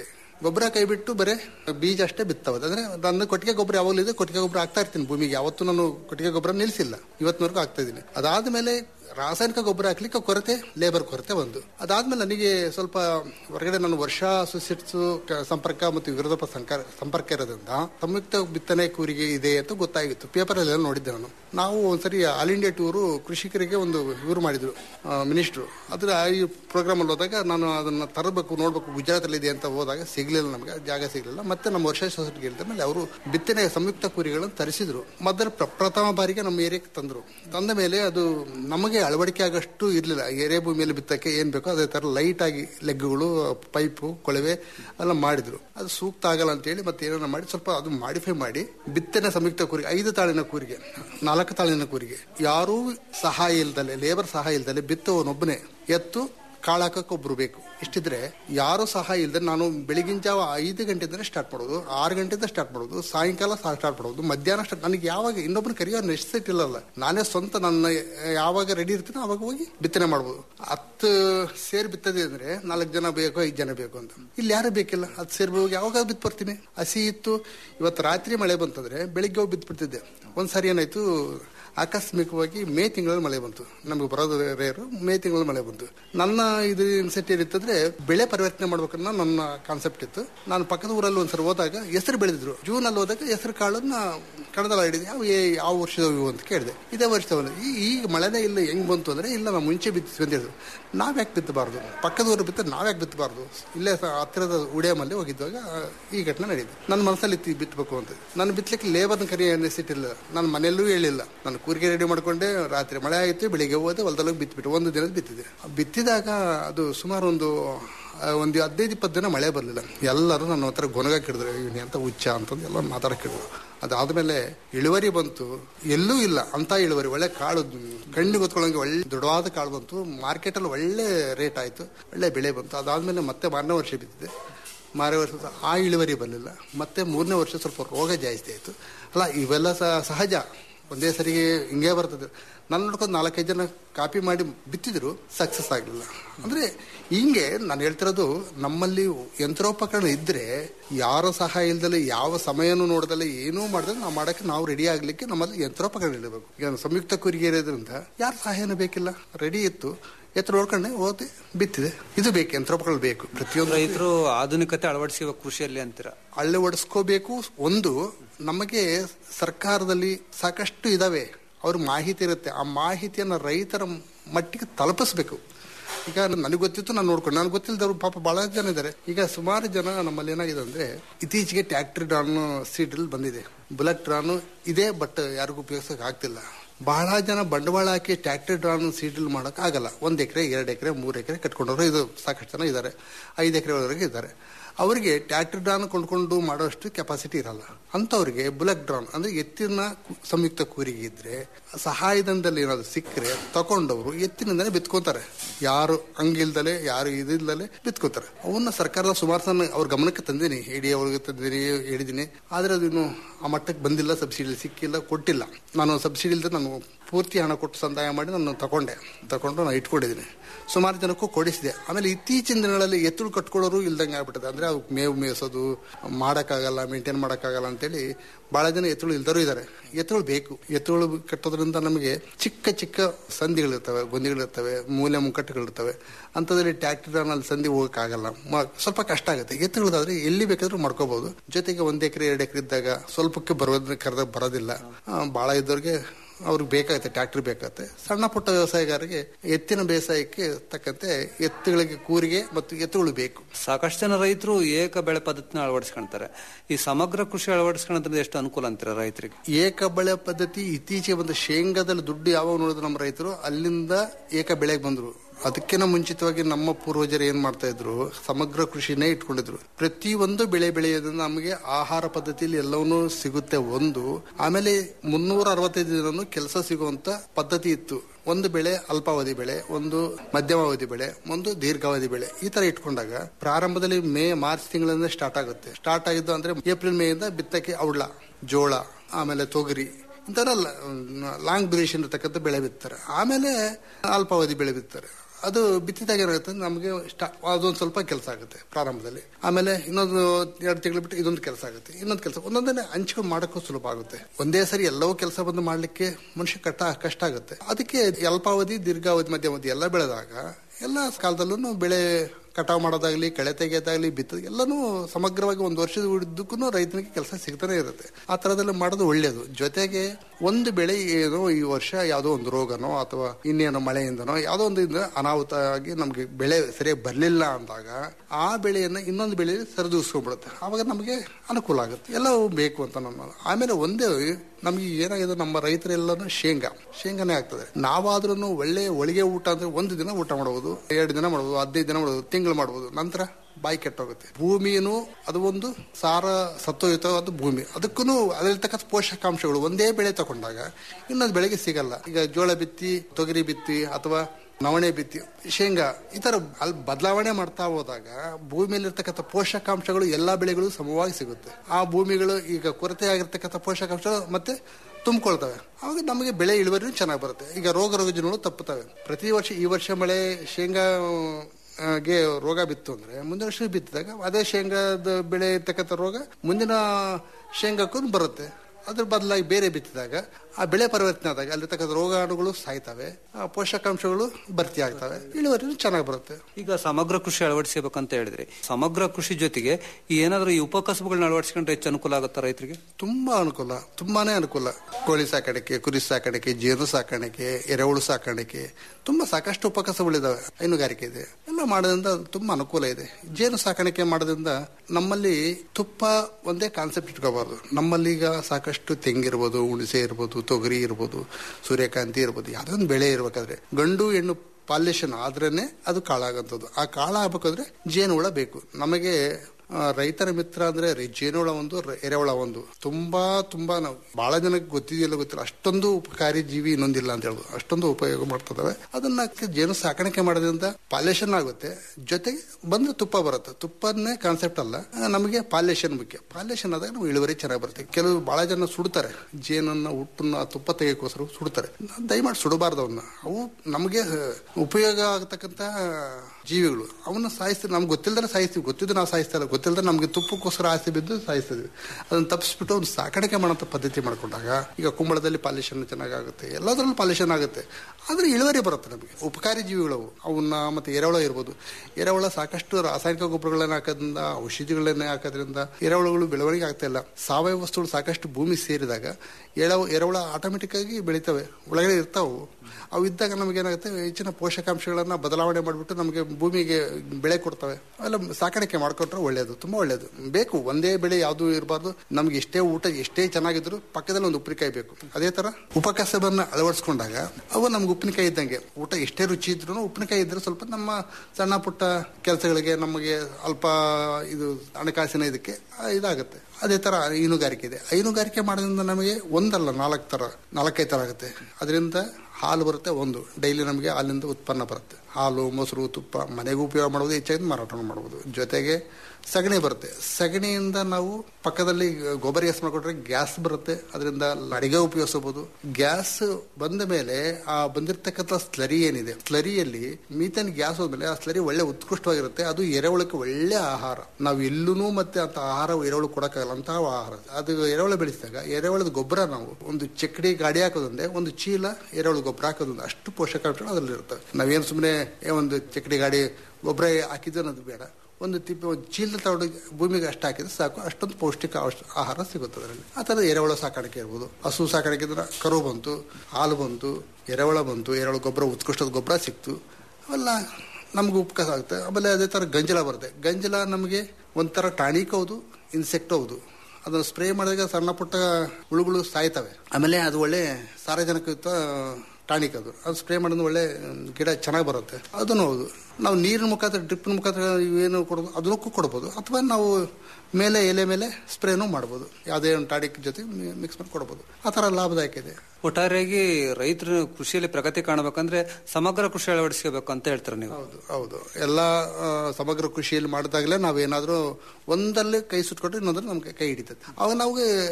ಗೊಬ್ಬರ ಕೈ ಬಿಟ್ಟು ಬರೇ ಬೀಜ ಅಷ್ಟೇ ಬಿತ್ತವದು ಅಂದ್ರೆ ನನ್ನ ಕೊಟ್ಟಿಗೆ ಗೊಬ್ಬರ ಯಾವಾಗಲೂ ಇದೆ ಕೊಟ್ಟಿಗೆ ಗೊಬ್ಬರ ಹಾಕ್ತಾ ಇರ್ತೀನಿ ಭೂಮಿಗೆ ಯಾವತ್ತೂ ನಾನು ಕೊಟ್ಟಿಗೆ ಗೊಬ್ಬರ ನಿಲ್ಲಿಸಿಲ್ಲ ಇವತ್ತಿನವರೆಗೂ ಆಗ್ತಾ ಇದ್ದೀನಿ ಅದಾದ್ಮೇಲೆ ರಾಸಾಯನಿಕ ಗೊಬ್ಬರ ಹಾಕ್ಲಿಕ್ಕೆ ಕೊರತೆ ಲೇಬರ್ ಕೊರತೆ ಒಂದು ಅದಾದ್ಮೇಲೆ ನನಗೆ ಸ್ವಲ್ಪ ಹೊರಗಡೆ ನಾನು ವರ್ಷ ಸುಸಿಟ್ಸು ಸಂಪರ್ಕ ಮತ್ತು ವಿರೋಧ ಸಂಕ- ಸಂಪರ್ಕ ಇರೋದ್ರಿಂದ ಸಂಯುಕ್ತ ಬಿತ್ತನೆ ಕೂರಿಗೆ ಇದೆ ಅಂತ ಗೊತ್ತಾಗಿತ್ತು ಪೇಪರ್ ಎಲ್ಲ ನೋಡಿದ್ದೆ ನಾನು ನಾವು ಒಂದ್ಸರಿ ಆಲ್ ಇಂಡಿಯಾ ಟೂರು ಕೃಷಿಕರಿಗೆ ಒಂದು ಇವರು ಮಾಡಿದ್ರು ಮಿನಿಸ್ಟ್ರು ಅದ್ರ ಈ ಪ್ರೋಗ್ರಾಮ್ ಅಲ್ಲಿ ಹೋದಾಗ ನಾನು ಅದನ್ನ ತರಬೇಕು ನೋಡ್ಬೇಕು ಗುಜರಾತ್ ಅಲ್ಲಿ ಇದೆ ಅಂತ ಹೋದಾಗ ಸಿಗ್ಲಿಲ್ಲ ನಮಗೆ ಜಾಗ ಸಿಗ್ಲಿಲ್ಲ ಮತ್ತೆ ನಮ್ಮ ವರ್ಷ ಸೊಸೈಟಿಗೆ ಹೇಳಿದ ಮೇಲೆ ಅವರು ಬಿತ್ತನೆ ಸಂಯುಕ್ತ ಕುರಿಗಳನ್ನು ತರಿಸಿದ್ರು ಮೊದಲ ಪ್ರ- ಪ್ರಥಮ ಬಾರಿಗೆ ನಮ್ಮ ಏರಿಯಾಕ್ಕೆ ತಂದ್ರು ತಂದ ಮೇಲೆ ಅದು ನಮಗೆ ಅಳವಡಿಕೆ ಆಗಷ್ಟು ಇರಲಿಲ್ಲ ಏರಿಯಾ ಭೂಮಿಯಲ್ಲಿ ಬಿತ್ತಕ್ಕೆ ಏನ್ ಬೇಕೋ ಅದೇ ತರ ಲೈಟ್ ಆಗಿ ಲೆಗ್ಗಳು ಪೈಪು ಕೊಳವೆ ಎಲ್ಲ ಮಾಡಿದ್ರು ಅದು ಸೂಕ್ತ ಆಗಲ್ಲ ಅಂತ ಹೇಳಿ ಮತ್ತೆ ಏನಾರ ಮಾಡಿ ಸ್ವಲ್ಪ ಅದು ಮಾಡಿಫೈ ಮಾಡಿ ಬಿತ್ತನೆ ಸಂಯುಕ್ತ ಕೂರಿಗೆ ಐದು ತಾಳಿನ ಕೂರಿಗೆ ನಾಲ್ಕು ತಾಳಿನ ಕೂರಿಗೆ ಯಾರೂ ಸಹಾಯ ಇಲ್ದಲೆ ಲೇಬರ್ ಸಹಾಯ ಇಲ್ದಲೆ ಬಿತ್ತವನೊಬ್ಬನೇ ಎತ್ತು ಕಾಳಾಕಕ್ಕೆ ಒಬ್ರು ಬೇಕು ಇಷ್ಟಿದ್ರೆ ಯಾರು ಸಹಾಯ ಇಲ್ಲದೆ ನಾನು ಬೆಳಗಿನ ಜಾವ ಐದು ಗಂಟೆಯಿಂದಲೇ ಸ್ಟಾರ್ಟ್ ಮಾಡೋದು ಆರು ಗಂಟೆಯಿಂದ ಸ್ಟಾರ್ಟ್ ಮಾಡೋದು ಸಾಯಂಕಾಲ ಸ್ಟಾರ್ಟ್ ಮಾಡೋದು ಮಧ್ಯಾಹ್ನ ಸ್ಟಾರ್ಟ್ ನನಗೆ ಯಾವಾಗ ಇನ್ನೊಬ್ಬರು ಕರೆಯೋ ನೆಸೆಸಿಟಿ ಇಲ್ಲಲ್ಲ ನಾನೇ ಸ್ವಂತ ನನ್ನ ಯಾವಾಗ ರೆಡಿ ಇರ್ತೀನಿ ಅವಾಗ ಹೋಗಿ ಬಿತ್ತನೆ ಮಾಡ್ಬೋದು ಹತ್ತು ಸೇರ್ ಬಿತ್ತದೆ ಅಂದ್ರೆ ನಾಲ್ಕು ಜನ ಬೇಕು ಐದು ಜನ ಬೇಕು ಅಂತ ಇಲ್ಲಿ ಯಾರು ಬೇಕಿಲ್ಲ ಹತ್ತು ಸೇರ್ ಹೋಗಿ ಯಾವಾಗ ಬಿತ್ತು ಬರ್ತೀನಿ ಹಸಿ ಇತ್ತು ಇವತ್ತು ರಾತ್ರಿ ಮಳೆ ಬಂತಂದ್ರೆ ಬೆಳಿಗ್ಗೆ ಹೋಗಿ ಬಿತ್ತು ಬಿಡ್ತಿದ್ದೆ ಒಂದ್ಸಾರಿ ಏನಾಯ್ತು ಆಕಸ್ಮಿಕವಾಗಿ ಮೇ ತಿಂಗಳಲ್ಲಿ ಮಳೆ ಬಂತು ನಮಗೆ ಬರೋದು ರೇರು ಮೇ ತಿಂಗಳಲ್ಲಿ ಮಳೆ ಬಂತು ನನ್ನ ಇದು ಇನ್ಸೆಟ್ ಏನಿತ್ತಂದ್ರೆ ಬೆಳೆ ಪರಿವರ್ತನೆ ಮಾಡ್ಬೇಕನ್ನೋ ನನ್ನ ಕಾನ್ಸೆಪ್ಟ್ ಇತ್ತು ನಾನು ಪಕ್ಕದ ಊರಲ್ಲಿ ಒಂದ್ಸರಿ ಹೋದಾಗ ಹೆಸರು ಬೆಳೆದಿದ್ರು ಜೂನ್ ಅಲ್ಲಿ ಹೋದಾಗ ಹೆಸರು ಕಾಳನ್ನ ಕಣದಲ್ಲ ಹಿಡಿದೆ ಯಾವ ಏ- ಯಾವ ವರ್ಷದವು ಇವು ಅಂತ ಕೇಳಿದೆ ಇದೇ ವರ್ಷದವನು ಈ ಈಗ ಮಳೆನೇ ಇಲ್ಲ ಹೆಂಗ್ ಬಂತು ಅಂದ್ರೆ ಇಲ್ಲ ನಾವು ಮುಂಚೆ ಬಿತ್ತಿದ್ವಿ ಅಂತ ಹೇಳಿದ್ರು ನಾವ್ ಯಾಕೆ ಬಿತ್ತಬಾರ್ದು ಪಕ್ಕದ ಊರು ಬಿತ್ತ ನಾವ್ ಯಾಕೆ ಬಿತ್ತಬಾರ್ದು ಇಲ್ಲೇ ಸ- ಹತ್ತಿರದ ಉಡಿಯಮಲ್ಲಿ ಹೋಗಿದ್ದಾಗ ಈ ಘಟನೆ ನಡೆಯಿತು ನನ್ನ ಮನಸ್ಸಲ್ಲಿ ಇತ್ತು ಬಿತ್ತಬೇಕು ಅಂತ ನಾನು ಬಿತ್ತಲಿಕ್ಕೆ ಲೇಬರ್ನ ಕರಿ ಅನ್ನಿಸಿಟ್ಟಿಲ್ಲ ನನ್ನ ಮನೆಯಲ್ಲೂ ಹೇಳಿಲ್ಲ ನಾನು ಕೂರಿಗೆ ರೆಡಿ ಮಾಡ್ಕೊಂಡೆ ರಾತ್ರಿ ಮಳೆ ಆಯಿತು ಬೆಳಿಗ್ಗೆ ಹೋದೆ ಹೊಲದಲ್ಲೋಗಿ ಬಿತ್ಬಿಟ್ಟು ಒಂದು ದಿನದ ಬಿತ್ತಿದೆ ಬಿತ್ತಿದಾಗ ಅದು ಸುಮಾರು ಒಂದು ಆ, ಒಂದು ಹದಿನೈದು ಇಪ್ಪತ್ತು ದಿನ ಮಳೆ ಬರಲಿಲ್ಲ ಎಲ್ಲರೂ ನನ್ನ ಹತ್ರ ಗೊನಗಾಕಿಡಿದ್ರು ಇವನು ಎಂತ ಹುಚ್ಚ ಅಂತಂದು ಎಲ್ಲ ಮಾತಾಡಕ್ಕಿಡಿದ್ರು ಅದಾದ್ಮೇಲೆ ಇಳುವರಿ ಬಂತು ಎಲ್ಲೂ ಇಲ್ಲ ಅಂತ ಇಳುವರಿ ಒಳ್ಳೆ ಕಾಳು ಕಣ್ಣಿಗೆ ಗೊತ್ಕೊಳ್ಳಂಗೆ ಒಳ್ಳೆ ದೃಢವಾದ ಕಾಳು ಬಂತು ಮಾರ್ಕೆಟಲ್ಲಿ ಒಳ್ಳೆ ರೇಟ್ ಆಯಿತು ಒಳ್ಳೆ ಬೆಳೆ ಬಂತು ಅದಾದ್ಮೇಲೆ ಮತ್ತೆ ಮಾರನೇ ವರ್ಷ ಬಿದ್ದಿದೆ ಮಾರನೇ ವರ್ಷ ಸಹ ಆ ಇಳುವರಿ ಬರಲಿಲ್ಲ ಮತ್ತೆ ಮೂರನೇ ವರ್ಷ ಸ್ವಲ್ಪ ರೋಗ ಜಾಸ್ತಿ ಆಯಿತು ಅಲ್ಲ ಇವೆಲ್ಲ ಸಹ ಸಹಜ ಒಂದೇ ಸರಿಗೆ ಹಿಂಗೆ ಬರ್ತದೆ ನಾನು ನೋಡ್ಕೊಂಡು ನಾಲ್ಕೈದು ಜನ ಕಾಪಿ ಮಾಡಿ ಬಿತ್ತಿದ್ರು ಸಕ್ಸಸ್ ಆಗಲಿಲ್ಲ ಅಂದ್ರೆ ಹಿಂಗೆ ನಾನು ಹೇಳ್ತಿರೋದು ನಮ್ಮಲ್ಲಿ ಯಂತ್ರೋಪಕರಣ ಇದ್ರೆ ಯಾರ ಸಹಾಯ ಇಲ್ದಲೆ ಯಾವ ಸಮಯನೂ ನೋಡ್ದಲೆ ಏನೂ ಮಾಡಿದ್ರೆ ನಾವು ಮಾಡಕ್ಕೆ ನಾವು ರೆಡಿ ಆಗ್ಲಿಕ್ಕೆ ನಮ್ಮಲ್ಲಿ ಯಂತ್ರೋಪಕರಣ ಇರಬೇಕು ಈಗ ಸಂಯುಕ್ತ ಕೂರಿಗೆ ಇರೋದ್ರಿಂದ ಯಾರ ಸಹಾಯನೂ ಬೇಕಿಲ್ಲ ರೆಡಿ ಇತ್ತು ಎತ್ತರ ನೋಡ್ಕೊಂಡೆ ಹೋದೆ ಬಿತ್ತಿದೆ ಇದು ಬೇಕು ಯಂತ್ರೋಪಕರಣ ಬೇಕು ಪ್ರತಿಯೊಂದು ರೈತರು ಆಧುನಿಕತೆ ಅಳವಡಿಸಿರುವ ಕೃಷಿಯಲ್ಲಿ ಅಂತೀರ ಅಳವಡಿಸ್ಕೋಬೇಕು ಒಂದು ನಮಗೆ ಸರ್ಕಾರದಲ್ಲಿ ಸಾಕಷ್ಟು ಇದಾವೆ ಅವ್ರ ಮಾಹಿತಿ ಇರುತ್ತೆ ಆ ಮಾಹಿತಿಯನ್ನು ರೈತರ ಮಟ್ಟಿಗೆ ತಲುಪಿಸ್ಬೇಕು ಈಗ ನನಗೆ ಗೊತ್ತಿತ್ತು ನಾನು ನೋಡ್ಕೊಂಡು ನನಗೆ ಗೊತ್ತಿಲ್ಲದವ್ರು ಪಾಪ ಬಹಳ ಜನ ಇದ್ದಾರೆ ಈಗ ಸುಮಾರು ಜನ ನಮ್ಮಲ್ಲಿ ಏನಾಗಿದೆ ಅಂದ್ರೆ ಇತ್ತೀಚೆಗೆ ಟ್ಯಾಕ್ಟ್ರಿ ಡ್ರಾನ್ ಸೀಟಲ್ಲಿ ಬಂದಿದೆ ಬುಲೆಟ್ ಡ್ರಾನು ಇದೆ ಬಟ್ ಯಾರಿಗೂ ಉಪಯೋಗಿಸಕ್ ಆಗ್ತಿಲ್ಲ ಬಹಳ ಜನ ಬಂಡವಾಳ ಹಾಕಿ ಟ್ಯಾಕ್ಟರ್ ಡ್ರಾನ್ ಸೀಟಲ್ ಮಾಡಕ್ ಆಗಲ್ಲ ಒಂದ್ ಎಕರೆ ಎರಡು ಎಕರೆ ಮೂರು ಎಕರೆ ಕಟ್ಕೊಂಡವರು ಇದು ಸಾಕಷ್ಟು ಜನ ಇದ್ದಾರೆ ಐದು ಎಕರೆವರೆಗೆ ಇದ್ದಾರೆ ಅವರಿಗೆ ಟ್ಯಾಕ್ಟರ್ ಡ್ರಾನ್ ಕೊಂಡ್ಕೊಂಡು ಮಾಡೋಷ್ಟು ಕೆಪಾಸಿಟಿ ಇರಲ್ಲ ಅಂತವ್ರಿಗೆ ಬುಲೆಟ್ ಡ್ರಾನ್ ಅಂದ್ರೆ ಎತ್ತಿನ ಕು- ಸಂಯುಕ್ತ ಕೂರಿಗೆ ಇದ್ರೆ ಸಹಾಯಧನದಲ್ಲಿ ಏನಾದ್ರು ಸಿಕ್ಕರೆ ತಕೊಂಡವರು ಎತ್ತಿನಿಂದಲೇ ಬಿತ್ಕೋತಾರೆ ಯಾರು ಹಂಗಿಲ್ದಲೆ ಯಾರು ಇದಿಲ್ದಲೆ ಬಿತ್ಕೋತಾರೆ ಅವನ್ನ ಸರ್ಕಾರದ ಸುಮಾರು ಸಲ ಅವ್ರ ಗಮನಕ್ಕೆ ತಂದೀನಿ ಇಡಿ ಅವ್ರಿಗೆ ತಂದೀನಿ ಹೇಳಿದೀನಿ ಆದ್ರೆ ಅದಿನ್ನು ಆ ಮಟ್ಟಕ್ಕೆ ಬಂದಿಲ್ಲ ಸಬ್ಸಿಡಿ ಸಿಕ್ಕಿಲ್ಲ ಕೊಟ್ಟಿಲ್ಲ ನಾನು ಸಬ್ಸಿಡಿ ಇಲ್ಲದೆ ನಾನು ಪೂರ್ತಿ ಹಣ ಕೊಟ್ಟು ಸಂದಾಯ ಮಾಡಿ ನಾನು ತಗೊಂಡೆ ತಗೊಂಡು ನಾನು ಇಟ್ಕೊಂಡಿದ್ದೀನಿ ಸುಮಾರು ಜನಕ್ಕೂ ಕೊಡಿಸಿದೆ ಆಮೇಲೆ ಇತ್ತೀಚಿನ ದಿನಗಳಲ್ಲಿ ಎತ್ತುಳು ಕಟ್ಕೊಳ್ಳೋರು ಇಲ್ದಂಗೆ ಆಗ್ಬಿಟ್ಟಿದೆ ಅಂದ್ರೆ ಅವ್ಕೆ ಮೇವು ಮೇಯಿಸೋದು ಮಾಡೋಕ್ಕಾಗಲ್ಲ ಮೇಂಟೈನ್ ಮಾಡೋಕ್ಕಾಗಲ್ಲ ಅಂತೇಳಿ ಬಹಳ ಜನ ಎತ್ತುಳು ಇಲ್ದರೂ ಇದ್ದಾರೆ ಎತ್ತುಳು ಬೇಕು ಎತ್ತುಳು ಕಟ್ಟೋದ್ರಿಂದ ನಮಗೆ ಚಿಕ್ಕ ಚಿಕ್ಕ ಸಂಧಿಗಳಿರ್ತವೆ ಗೊಂದಿಗಳಿರ್ತವೆ ಮೂಲೆ ಮುಕ್ಕಟ್ಟುಗಳಿರ್ತವೆ ಅಂಥದ್ರಲ್ಲಿ ಟ್ಯಾಕ್ಟರ್ ಅಲ್ಲಿ ಸಂಧಿ ಹೋಗಕ್ಕಾಗಲ್ಲ ಮ- ಸ್ವಲ್ಪ ಕಷ್ಟ ಆಗುತ್ತೆ ಎತ್ತುಗಳದಾದ್ರೆ ಎಲ್ಲಿ ಬೇಕಾದ್ರೂ ಮಾಡ್ಕೋಬಹುದು ಜೊತೆಗೆ ಒಂದ್ ಎಕರೆ ಎರಡು ಎಕರೆ ಇದ್ದಾಗ ಸ್ವಲ್ಪಕ್ಕೆ ಬರೋದ್ ಕರೆದಾಗ ಬರೋದಿಲ್ಲ ಆ, ಬಹಳ ಇದ್ದವ್ರಿಗೆ ಅವ್ರಿಗೆ ಬೇಕಾಗುತ್ತೆ ಟ್ರ್ಯಾಕ್ಟರ್ ಬೇಕಾಗುತ್ತೆ ಸಣ್ಣ ಪುಟ್ಟ ವ್ಯವಸಾಯಗಾರರಿಗೆ ಎತ್ತಿನ ಬೇಸಾಯಕ್ಕೆ ತಕ್ಕಂತೆ ಎತ್ತುಗಳಿಗೆ ಕೂರಿಗೆ ಮತ್ತು ಎತ್ತುಗಳು ಬೇಕು ಸಾಕಷ್ಟು ಜನ ರೈತರು ಏಕ ಬೆಳೆ ಪದ್ಧತಿನ ಅಳವಡಿಸ್ಕೊಂತಾರೆ ಈ ಸಮಗ್ರ ಕೃಷಿ ಅಳವಡಿಸ್ಕೊಳ್ಳೋದ್ರಿಂದ ಎಷ್ಟು ಅನುಕೂಲ ಅಂತೀರ ರೈತರಿಗೆ ಏಕ ಬೆಳೆ ಪದ್ಧತಿ ಇತ್ತೀಚೆಗೆ ಬಂದ ಶೇಂಗಾದಲ್ಲಿ ದುಡ್ಡು ಯಾವಾಗ ನೋಡಿದ್ರು ನಮ್ಮ ರೈತರು ಅಲ್ಲಿಂದ ಏಕ ಬೆಳೆಗೆ ಬಂದ್ರು ಅದಕ್ಕಿಂತ ಮುಂಚಿತವಾಗಿ ನಮ್ಮ ಪೂರ್ವಜರು ಏನ್ ಮಾಡ್ತಾ ಇದ್ರು ಸಮಗ್ರ ಕೃಷಿನೇ ಇಟ್ಕೊಂಡಿದ್ರು ಪ್ರತಿ ಒಂದು ಬೆಳೆ ಬೆಳೆಯೋದ್ರಿಂದ ನಮಗೆ ಆಹಾರ ಪದ್ಧತಿಯಲ್ಲಿ ಎಲ್ಲವನ್ನೂ ಸಿಗುತ್ತೆ ಒಂದು ಆಮೇಲೆ ಮುನ್ನೂರ ಅರವತ್ತೈದು ದಿನನೂ ಕೆಲಸ ಸಿಗುವಂತ ಪದ್ಧತಿ ಇತ್ತು ಒಂದು ಬೆಳೆ ಅಲ್ಪಾವಧಿ ಬೆಳೆ ಒಂದು ಮಧ್ಯಮಾವಧಿ ಬೆಳೆ ಒಂದು ದೀರ್ಘಾವಧಿ ಬೆಳೆ ಈ ತರ ಇಟ್ಕೊಂಡಾಗ ಪ್ರಾರಂಭದಲ್ಲಿ ಮೇ ಮಾರ್ಚ್ ತಿಂಗಳಿಂದ ಸ್ಟಾರ್ಟ್ ಆಗುತ್ತೆ ಸ್ಟಾರ್ಟ್ ಆಗಿದ್ದು ಅಂದ್ರೆ ಏಪ್ರಿಲ್ ಮೇ ಇಂದ ಬಿತ್ತಕ್ಕೆ ಔಡ್ಲ ಜೋಳ ಆಮೇಲೆ ತೊಗರಿ ಇಂಥವೆಲ್ಲ ಲಾಂಗ್ ಡ್ಯೂರೇಷನ್ ಇರತಕ್ಕಂಥ ಬೆಳೆ ಬಿತ್ತಾರೆ ಆಮೇಲೆ ಅಲ್ಪಾವಧಿ ಬೆಳೆ ಬಿತ್ತಾರೆ ಅದು ಬಿತ್ತಿದಾಗ ಏನಾಗುತ್ತೆ ನಮಗೆ ಸ್ಟಾ ಅದೊಂದು ಸ್ವಲ್ಪ ಕೆಲಸ ಆಗುತ್ತೆ ಪ್ರಾರಂಭದಲ್ಲಿ ಆಮೇಲೆ ಇನ್ನೊಂದು ಎರಡು ತಿಂಗಳು ಬಿಟ್ಟು ಇದೊಂದು ಕೆಲಸ ಆಗುತ್ತೆ ಇನ್ನೊಂದು ಕೆಲಸ ಒಂದೊಂದನ್ನೇ ಹಂಚ್ಕೊಂಡು ಮಾಡೋಕ್ಕೂ ಸುಲಭ ಆಗುತ್ತೆ ಒಂದೇ ಸರಿ ಎಲ್ಲವೂ ಕೆಲಸ ಬಂದು ಮಾಡ್ಲಿಕ್ಕೆ ಮನುಷ್ಯ ಕಷ್ಟ ಕಷ್ಟ ಆಗುತ್ತೆ ಅದಕ್ಕೆ ಅಲ್ಪಾವಧಿ ದೀರ್ಘಾವಧಿ ಮಧ್ಯಮಾವಧಿ ಎಲ್ಲ ಬೆಳೆದಾಗ ಎಲ್ಲ ಕಾಲದಲ್ಲೂ ಬೆಳೆ ಕಟಾವು ಮಾಡೋದಾಗ್ಲಿ ಕಳೆ ತೆಗೆಯೋದಾಗ್ಲಿ ಬಿತ್ತೋದು ಎಲ್ಲನೂ ಸಮಗ್ರವಾಗಿ ಒಂದು ವರ್ಷದ ಉದ್ದಕ್ಕೂ ರೈತನಿಗೆ ಕೆಲಸ ಸಿಗ್ತಾನೆ ಇರುತ್ತೆ ಆ ಥರದೆಲ್ಲ ಮಾಡೋದು ಒಳ್ಳೆಯದು ಜೊತೆಗೆ ಒಂದು ಬೆಳೆ ಏನೋ ಈ ವರ್ಷ ಯಾವುದೋ ಒಂದು ರೋಗನೋ ಅಥವಾ ಇನ್ನೇನೋ ಮಳೆಯಿಂದನೋ ಯಾವುದೋ ಒಂದು ಇಂದ ಅನಾಹುತ ಆಗಿ ನಮಗೆ ಬೆಳೆ ಸರಿಯಾಗಿ ಬರಲಿಲ್ಲ ಅಂದಾಗ ಆ ಬೆಳೆಯನ್ನು ಇನ್ನೊಂದು ಬೆಳೆ ಸರಿದೂಗಿಸ್ಕೊಂಡ್ಬಿಡುತ್ತೆ ಆವಾಗ ನಮಗೆ ಅನುಕೂಲ ಆಗುತ್ತೆ ಎಲ್ಲವೂ ಬೇಕು ಅಂತ ನನ್ನ ಆಮೇಲೆ ಒಂದೇ ನಮಗೆ ಏನಾಗಿದೆ ನಮ್ಮ ರೈತರೆಲ್ಲನೂ ಶೇಂಗಾ ಶೇಂಗಾನೇ ಆಗ್ತದೆ ನಾವಾದ್ರೂ ಒಳ್ಳೆ ಒಳಿಗೆ ಊಟ ಅಂದ್ರೆ ಒಂದು ದಿನ ಊಟ ಮಾಡಬಹುದು ಎರಡು ದಿನ ಮಾಡಬಹುದು ಹದಿನೈದು ದಿನ ಮಾಡಬಹುದು ತಿಂಗಳು ಮಾಡಬಹುದು ನಂತರ ಬಾಯಿ ಕೆಟ್ಟೋಗುತ್ತೆ ಭೂಮಿಯನ್ನು ಅದು ಒಂದು ಸಾರ ಸತ್ವಯುತವಾದ ಭೂಮಿ ಅದಕ್ಕೂ ಅದರಲ್ಲಿರ್ತಕ್ಕಂಥ ಪೋಷಕಾಂಶಗಳು ಒಂದೇ ಬೆಳೆ ತಗೊಂಡಾಗ ಇನ್ನೊಂದು ಬೆಳೆಗೆ ಸಿಗಲ್ಲ ಈಗ ಜೋಳ ಬಿತ್ತಿ ತೊಗರಿ ಬಿತ್ತಿ ಅಥವಾ ನವಣೆ ಬಿತ್ತಿ ಶೇಂಗಾ ಈ ತರ ಅಲ್ಲಿ ಬದಲಾವಣೆ ಮಾಡ್ತಾ ಹೋದಾಗ ಭೂಮಿಯಲ್ಲಿರ್ತಕ್ಕಂಥ ಪೋಷಕಾಂಶಗಳು ಎಲ್ಲಾ ಬೆಳೆಗಳು ಸಮವಾಗಿ ಸಿಗುತ್ತೆ ಆ ಭೂಮಿಗಳು ಈಗ ಕೊರತೆ ಆಗಿರ್ತಕ್ಕಂಥ ಪೋಷಕಾಂಶ ಮತ್ತೆ ತುಂಬಿಕೊಳ್ತವೆ ಆವಾಗ ನಮಗೆ ಬೆಳೆ ಇಳುವರಿನೂ ಚೆನ್ನಾಗಿ ಬರುತ್ತೆ ಈಗ ರೋಗ ರುಜಿನಗಳು ತಪ್ಪುತ್ತವೆ ಪ್ರತಿ ವರ್ಷ ಈ ವರ್ಷ ಮಳೆ ಶೇಂಗಾ ಆ, ಗೆ ರೋಗ ಬಿತ್ತು ಅಂದ್ರೆ ಮುಂದಿನ ವರ್ಷ ಬಿತ್ತಿದಾಗ ಅದೇ ಶೇಂಗಾದ ಬೆಳೆ ಇರ್ತಕ್ಕಂಥ ರೋಗ ಮುಂದಿನ ಶೇಂಗಾಕ್ಕೂ ಬರುತ್ತೆ ಅದ್ರ ಬದಲಾಗಿ ಬೇರೆ ಬಿತ್ತಿದಾಗ ಆ ಬೆಳೆ ಪರಿವರ್ತನೆ ಆದಾಗ ಅಲ್ಲಿರ್ತಕ್ಕಂಥ ರೋಗಾಣುಗಳು ಸಾಯ್ತವೆ ಆ ಪೋಷಕಾಂಶಗಳು ಭರ್ತಿ ಆಗ್ತವೆ ಇಳುವರಿನೂ ಚೆನ್ನಾಗಿ ಬರುತ್ತೆ ಈಗ ಸಮಗ್ರ ಕೃಷಿ ಅಳವಡಿಸಬೇಕಂತ ಹೇಳಿದ್ರಿ ಸಮಗ್ರ ಕೃಷಿ ಜೊತೆಗೆ ಈ ಏನಾದರೂ ಈ ಉಪಕಸಬುಗಳನ್ನ ಅಳವಡಿಸ್ಕೊಂಡ್ರೆ ಹೆಚ್ಚು ಅನುಕೂಲ ಆಗುತ್ತಾ ರೈತರಿಗೆ ತುಂಬಾ ಅನುಕೂಲ ತುಂಬಾನೇ ಅನುಕೂಲ ಕೋಳಿ ಸಾಕಾಣಿಕೆ ಕುರಿ ಸಾಕಾಣಿಕೆ ಜೇನು ಸಾಕಾಣಿಕೆ ಎರೆಹುಳು ಸಾಕಾಣಿಕೆ ತುಂಬಾ ಸಾಕಷ್ಟು ಉಪಕಸಬುಗಳಿದಾವೆ ಹೈನುಗಾರಿಕೆ ಇದೆ ಎಲ್ಲ ಮಾಡೋದ್ರಿಂದ ತುಂಬಾ ಅನುಕೂಲ ಇದೆ ಜೇನು ಸಾಕಾಣಿಕೆ ಮಾಡೋದ್ರಿಂದ ನಮ್ಮಲ್ಲಿ ತುಪ್ಪ ಒಂದೇ ಕಾನ್ಸೆಪ್ಟ್ ಇಟ್ಕೋಬಾರ್ದು ನಮ್ಮಲ್ಲಿ ಈಗ ಸಾಕಷ್ಟು ತೆಂಗಿರ್ಬೋದು ಹುಣಸೆ ಇರ್ಬೋದು ತೊಗರಿ ಇರ್ಬೋದು ಸೂರ್ಯಕಾಂತಿ ಇರ್ಬೋದು ಯಾವುದೋ ಒಂದು ಬೆಳೆ ಇರ್ಬೇಕಾದ್ರೆ ಗಂಡು ಹೆಣ್ಣು ಪಾಲ್ಯೇಷನ್ ಆದ್ರೇನೆ ಅದು ಕಾಳಾಗಂಥದ್ದು ಆ ಕಾಳ ಆಗ್ಬೇಕಾದ್ರೆ ಜೇನುಹುಳ ಬೇಕು ನಮಗೆ ಆ, ರೈತರ ಮಿತ್ರ ಅಂದ್ರೆ ರೆ- ಜೇನುಹುಳ ಒಂದು ರ- ಎರೆಹುಳ ಒಂದು ತುಂಬಾ ತುಂಬಾ ನಾವು ಬಹಳ ಜನಕ್ಕೆ ಗೊತ್ತಿದೆಯಲ್ಲ ಗೊತ್ತಿಲ್ಲ ಅಷ್ಟೊಂದು ಉಪಕಾರಿ ಜೀವಿ ಇನ್ನೊಂದಿಲ್ಲ ಅಂತ ಹೇಳ್ಬೋದು ಅಷ್ಟೊಂದು ಉಪಯೋಗ ಮಾಡ್ತದವೆ ಅದನ್ನ ಕ- ಜೇನು ಸಾಕಾಣಿಕೆ ಮಾಡೋದ್ರಿಂದ ಪಾಲ್ಯೇಷನ್ ಆಗುತ್ತೆ ಜೊತೆಗೆ ಬಂದ್ರೆ ತುಪ್ಪ ಬರುತ್ತೆ ತುಪ್ಪನೇ ಕಾನ್ಸೆಪ್ಟ್ ಅಲ್ಲ ಆ, ನಮಗೆ ಪಾಲ್ಯೇಷನ್ ಮುಖ್ಯ ಪಾಲ್ಯೇಷನ್ ಆದಾಗ ನಾವು ಇಳುವರಿ ಚೆನ್ನಾಗಿ ಬರುತ್ತೆ ಕೆಲವು ಬಹಳ ಜನ ಸುಡ್ತಾರೆ ಜೇನನ್ನ ಹುಟ್ಟನ್ನ ಆ ತುಪ್ಪ ತೆಗೆಯೋಕ್ಕೋಸ್ಕರ ಸುಡ್ತಾರೆ ದಯಮಾಡಿ ಸುಡಬಾರ್ದು ಅವನ್ನ ಅವು ನಮಗೆ ಆ, ಉಪಯೋಗ ಆಗತಕ್ಕಂತ ಜೀವಿಗಳು ಅವನ್ನ ಸಾಯಿಸ್ತೀವಿ ನಮ್ಗೆ ಗೊತ್ತಿಲ್ಲದ್ರೆ ಸಾಯಿಸ್ತೀವಿ ಗೊತ್ತಿದ್ದು ನಾವು ಸಾಯಿಸ್ತಾ ಇಲ್ಲ ಗೊತ್ತಿಲ್ಲದೆ ನಮಗೆ ತುಪ್ಪಕ್ಕೋಸ್ಕರ ಆಸೆ ಬಿದ್ದು ಸಾಯಿಸ್ತಿದ್ವಿ ಅದನ್ನ ತಪ್ಪಿಸ್ಬಿಟ್ಟು ಒಂದು ಸಾಕಾಣಿಕೆ ಮಾಡೋಂಥ ಪದ್ಧತಿ ಮಾಡ್ಕೊಂಡಾಗ ಈಗ ಕುಂಬಳದಲ್ಲಿ ಪಾಲಿಷನ್ ಚೆನ್ನಾಗುತ್ತೆ ಎಲ್ಲದರಲ್ಲೂ ಪಾಲಿಷನ್ ಆಗುತ್ತೆ ಆದ್ರೆ ಇಳುವರಿ ಬರುತ್ತೆ ನಮಗೆ ಉಪಕಾರಿ ಜೀವಿಗಳವು ಅವನ್ನ ಮತ್ತೆ ಎರೆಹುಳ ಇರ್ಬೋದು ಎರೆಹುಳ ಸಾಕಷ್ಟು ರಾಸಾಯನಿಕ ಗೊಬ್ಬರಗಳನ್ನ ಹಾಕೋದ್ರಿಂದ ಔಷಧಿಗಳನ್ನ ಹಾಕೋದ್ರಿಂದ ಎರೆಹುಳುಗಳು ಬೆಳವಣಿಗೆ ಆಗ್ತಾ ಇಲ್ಲ ಸಾವಯವ ವಸ್ತುಗಳು ಸಾಕಷ್ಟು ಭೂಮಿ ಸೇರಿದಾಗ ಎಳೆ ಎರೆಹುಳ ಆಟೋಮೆಟಿಕ್ ಆಗಿ ಬೆಳಿತವೆ ಒಳಗಡೆ ಇರ್ತಾವು ಅವು ಇದ್ದಾಗ ನಮಗೆ ಏನಾಗುತ್ತೆ ಹೆಚ್ಚಿನ ಪೋಷಕಾಂಶಗಳನ್ನ ಬದಲಾವಣೆ ಮಾಡಿಬಿಟ್ಟು ನಮಗೆ ಭೂಮಿಗೆ ಬೆಳೆ ಕೊಡ್ತವೆ ಅವೆಲ್ಲ ಸಾಕಾಣಿಕೆ ಮಾಡ್ಕೊಂಡ್ರೆ ಒಳ್ಳೇದು ತುಂಬಾ ಒಳ್ಳೇದು ಬೇಕು ಒಂದೇ ಬೆಳೆ ಯಾವುದು ಇರಬಾರ್ದು ನಮ್ಗೆ ಎಷ್ಟೇ ಊಟ ಎಷ್ಟೇ ಚೆನ್ನಾಗಿದ್ರು ಪಕ್ಕದಲ್ಲಿ ಒಂದು ಉಪ್ಪಿನಕಾಯಿ ಬೇಕು ಅದೇ ತರ ಉಪಕಸಬನ್ನ ಅಳವಡಿಸ್ಕೊಂಡಾಗ ಅವು ನಮ್ಗೆ ಉಪ್ಪಿನಕಾಯಿ ಇದ್ದಂಗೆ ಊಟ ಎಷ್ಟೇ ರುಚಿ ಇದ್ರು ಉಪ್ಪಿನಕಾಯಿ ಇದ್ರೆ ಸ್ವಲ್ಪ ನಮ್ಮ ಸಣ್ಣ ಪುಟ್ಟ ಕೆಲಸಗಳಿಗೆ ನಮಗೆ ಅಲ್ಪ ಇದು ಹಣಕಾಸಿನ ಇದಕ್ಕೆ ಆ, ಇದಾಗುತ್ತೆ ಅದೇ ತರ ಹೈನುಗಾರಿಕೆ ಇದೆ ಹೈನುಗಾರಿಕೆ ಮಾಡೋದ್ರಿಂದ ನಮಗೆ ಒಂದಲ್ಲ ನಾಲ್ಕು ತರ ನಾಲ್ಕೈದು ತರ ಆಗುತ್ತೆ ಅದರಿಂದ ಹಾಲು ಬರುತ್ತೆ ಒಂದು ಡೈಲಿ ನಮಗೆ ಹಾಲಿಂದ ಉತ್ಪನ್ನ ಬರುತ್ತೆ ಹಾಲು ಮೊಸರು ತುಪ್ಪ ಮನೆಗೂ ಉಪಯೋಗ ಮಾಡೋದು ಹೆಚ್ಚಾಗಿ ಮಾರಾಟ ಮಾಡ್ಬೋದು ಜೊತೆಗೆ ಸಗಣಿ ಬರುತ್ತೆ ಸಗಣಿಯಿಂದ ನಾವು ಪಕ್ಕದಲ್ಲಿ ಗೊಬ್ಬರ ಗ್ಯಾಸ್ ಮಾಡ್ಕೊಂಡ್ರೆ ಗ್ಯಾಸ್ ಬರುತ್ತೆ ಅದರಿಂದ ಅಡಿಗೆ ಉಪಯೋಗಿಸಬಹುದು ಗ್ಯಾಸ್ ಬಂದ ಮೇಲೆ ಆ ಬಂದಿರತಕ್ಕಂಥ ಸ್ಲರಿ ಏನಿದೆ ಸ್ಲರಿಯಲ್ಲಿ ಮೀಥೇನ್ ಗ್ಯಾಸ್ ಹೋದ್ಮೇಲೆ ಆ ಸ್ಲರಿ ಒಳ್ಳೆ ಉತ್ಕೃಷ್ಟವಾಗಿರುತ್ತೆ ಅದು ಎರೆಹುಳಕ್ಕೆ ಒಳ್ಳೆ ಆಹಾರ ನಾವು ಎಲ್ಲೂ ಮತ್ತೆ ಅಂತ ಆಹಾರ ಎರೆಹುಳು ಕೊಡಕ್ಕಾಗಲ್ಲ ಅಂತ ಆಹಾರ ಅದು ಎರೆಹುಳ ಬೆಳೆಸಿದಾಗ ಎರೆಹುಳದ ಗೊಬ್ಬರ ನಾವು ಒಂದು ಚಕ್ಕಡಿ ಗಾಡಿ ಹಾಕೋದಂದ್ರೆ ಒಂದು ಚೀಲ ಎರೆಹುಳು ಗೊಬ್ಬರ ಹಾಕೋದ್ರಿಂದ ಅಷ್ಟು ಪೋಷಕಾಂಶಗಳು ಅದರಲ್ಲಿ ಇರ್ತವೆ ನಾವೇನು ಸುಮ್ಮನೆ ಒಂದು ಚಕ್ಕಡಿ ಗಾಡಿ ಗೊಬ್ಬರ ಹಾಕಿದ್ದು ಅನ್ನೋದು ಬೇಡ ಒಂದು ತಿಪ್ಪೆ ಒಂದು ಚೀಲ ತಗೊಂಡು ಭೂಮಿಗೆ ಅಷ್ಟು ಹಾಕಿದ್ರೆ ಸಾಕು ಅಷ್ಟೊಂದು ಪೌಷ್ಟಿಕ ಔಷ- ಆಹಾರ ಸಿಗುತ್ತೆ ಅದರಲ್ಲಿ ಆ ಥರ ಎರೆಹುಳ ಸಾಕಾಣಿಕೆ ಇರ್ಬೋದು ಹಸು ಸಾಕಾಣಿಕೆ ಇದ್ರೆ ಕರು ಬಂತು ಹಾಲು ಬಂತು ಎರೆಹುಳ ಬಂತು ಎರೆಹುಳ ಗೊಬ್ಬರ ಉತ್ಕೃಷ್ಟದ ಗೊಬ್ಬರ ಸಿಕ್ತು ಅವೆಲ್ಲ ನಮ್ಗೆ ಉಪಕಾರ ಆಗುತ್ತೆ ಆಮೇಲೆ ಅದೇ ಥರ ಗಂಜಲ ಬರುತ್ತೆ ಗಂಜಲ ನಮಗೆ ಒಂಥರ ಟಾನಿಕ್ ಹೌದು ಇನ್ಸೆಕ್ಟ್ ಹೌದು ಅದನ್ನು ಸ್ಪ್ರೇ ಮಾಡಿದಾಗ ಸಣ್ಣ ಪುಟ್ಟ ಹುಳುಗಳು ಸಾಯ್ತವೆ ಆಮೇಲೆ ಅದು ಒಳ್ಳೆ ಸಾರಜನಕಯುಕ್ತ ಟಾನಿಕ್ ಅದು ಅದು ಸ್ಪ್ರೇ ಮಾಡಿದ್ರೆ ಒಳ್ಳೆ ಗಿಡ ಚೆನ್ನಾಗಿ ಬರುತ್ತೆ ಅದನ್ನು ಹೌದು ನಾವು ನೀರಿನ ಮುಖಾಂತರ ಡ್ರಿಪ್ನ ಮುಖಾಂತರ ಏನು ಕೊಡೋದು ಅದಕ್ಕೂ ಕೊಡ್ಬೋದು ಅಥವಾ ನಾವು ಮೇಲೆ ಎಲೆ ಮೇಲೆ ಸ್ಪ್ರೇನೂ ಮಾಡ್ಬೋದು ಯಾವುದೇ ಒಂದು ಟಾನಿಕ್ ಜೊತೆ ಮಿಕ್ಸ್ ಮಾಡಿ ಕೊಡ್ಬೋದು ಆ ಥರ ಲಾಭದಾಯಕ ಇದೆ ಒಟ್ಟಾರೆಯಾಗಿ ರೈತರು ಕೃಷಿಯಲ್ಲಿ ಪ್ರಗತಿ ಕಾಣಬೇಕಂದ್ರೆ ಸಮಗ್ರ ಕೃಷಿ ಅಳವಡಿಸ್ಕೋಬೇಕು ಅಂತ ಹೇಳ್ತಾರೆ ನೀವು ಹೌದು ಹೌದು ಎಲ್ಲ ಆ, ಸಮಗ್ರ ಕೃಷಿಯಲ್ಲಿ ಮಾಡಿದಾಗಲೇ ನಾವೇನಾದ್ರೂ ಒಂದಲ್ಲಿ ಕೈ ಸುಟ್ಕೊಂಡ್ರೆ ಇನ್ನೊಂದ್ರೆ ನಮ್ಗೆ ಕೈ ಹಿಡಿತದೆ ಅವಾಗ ನಾವು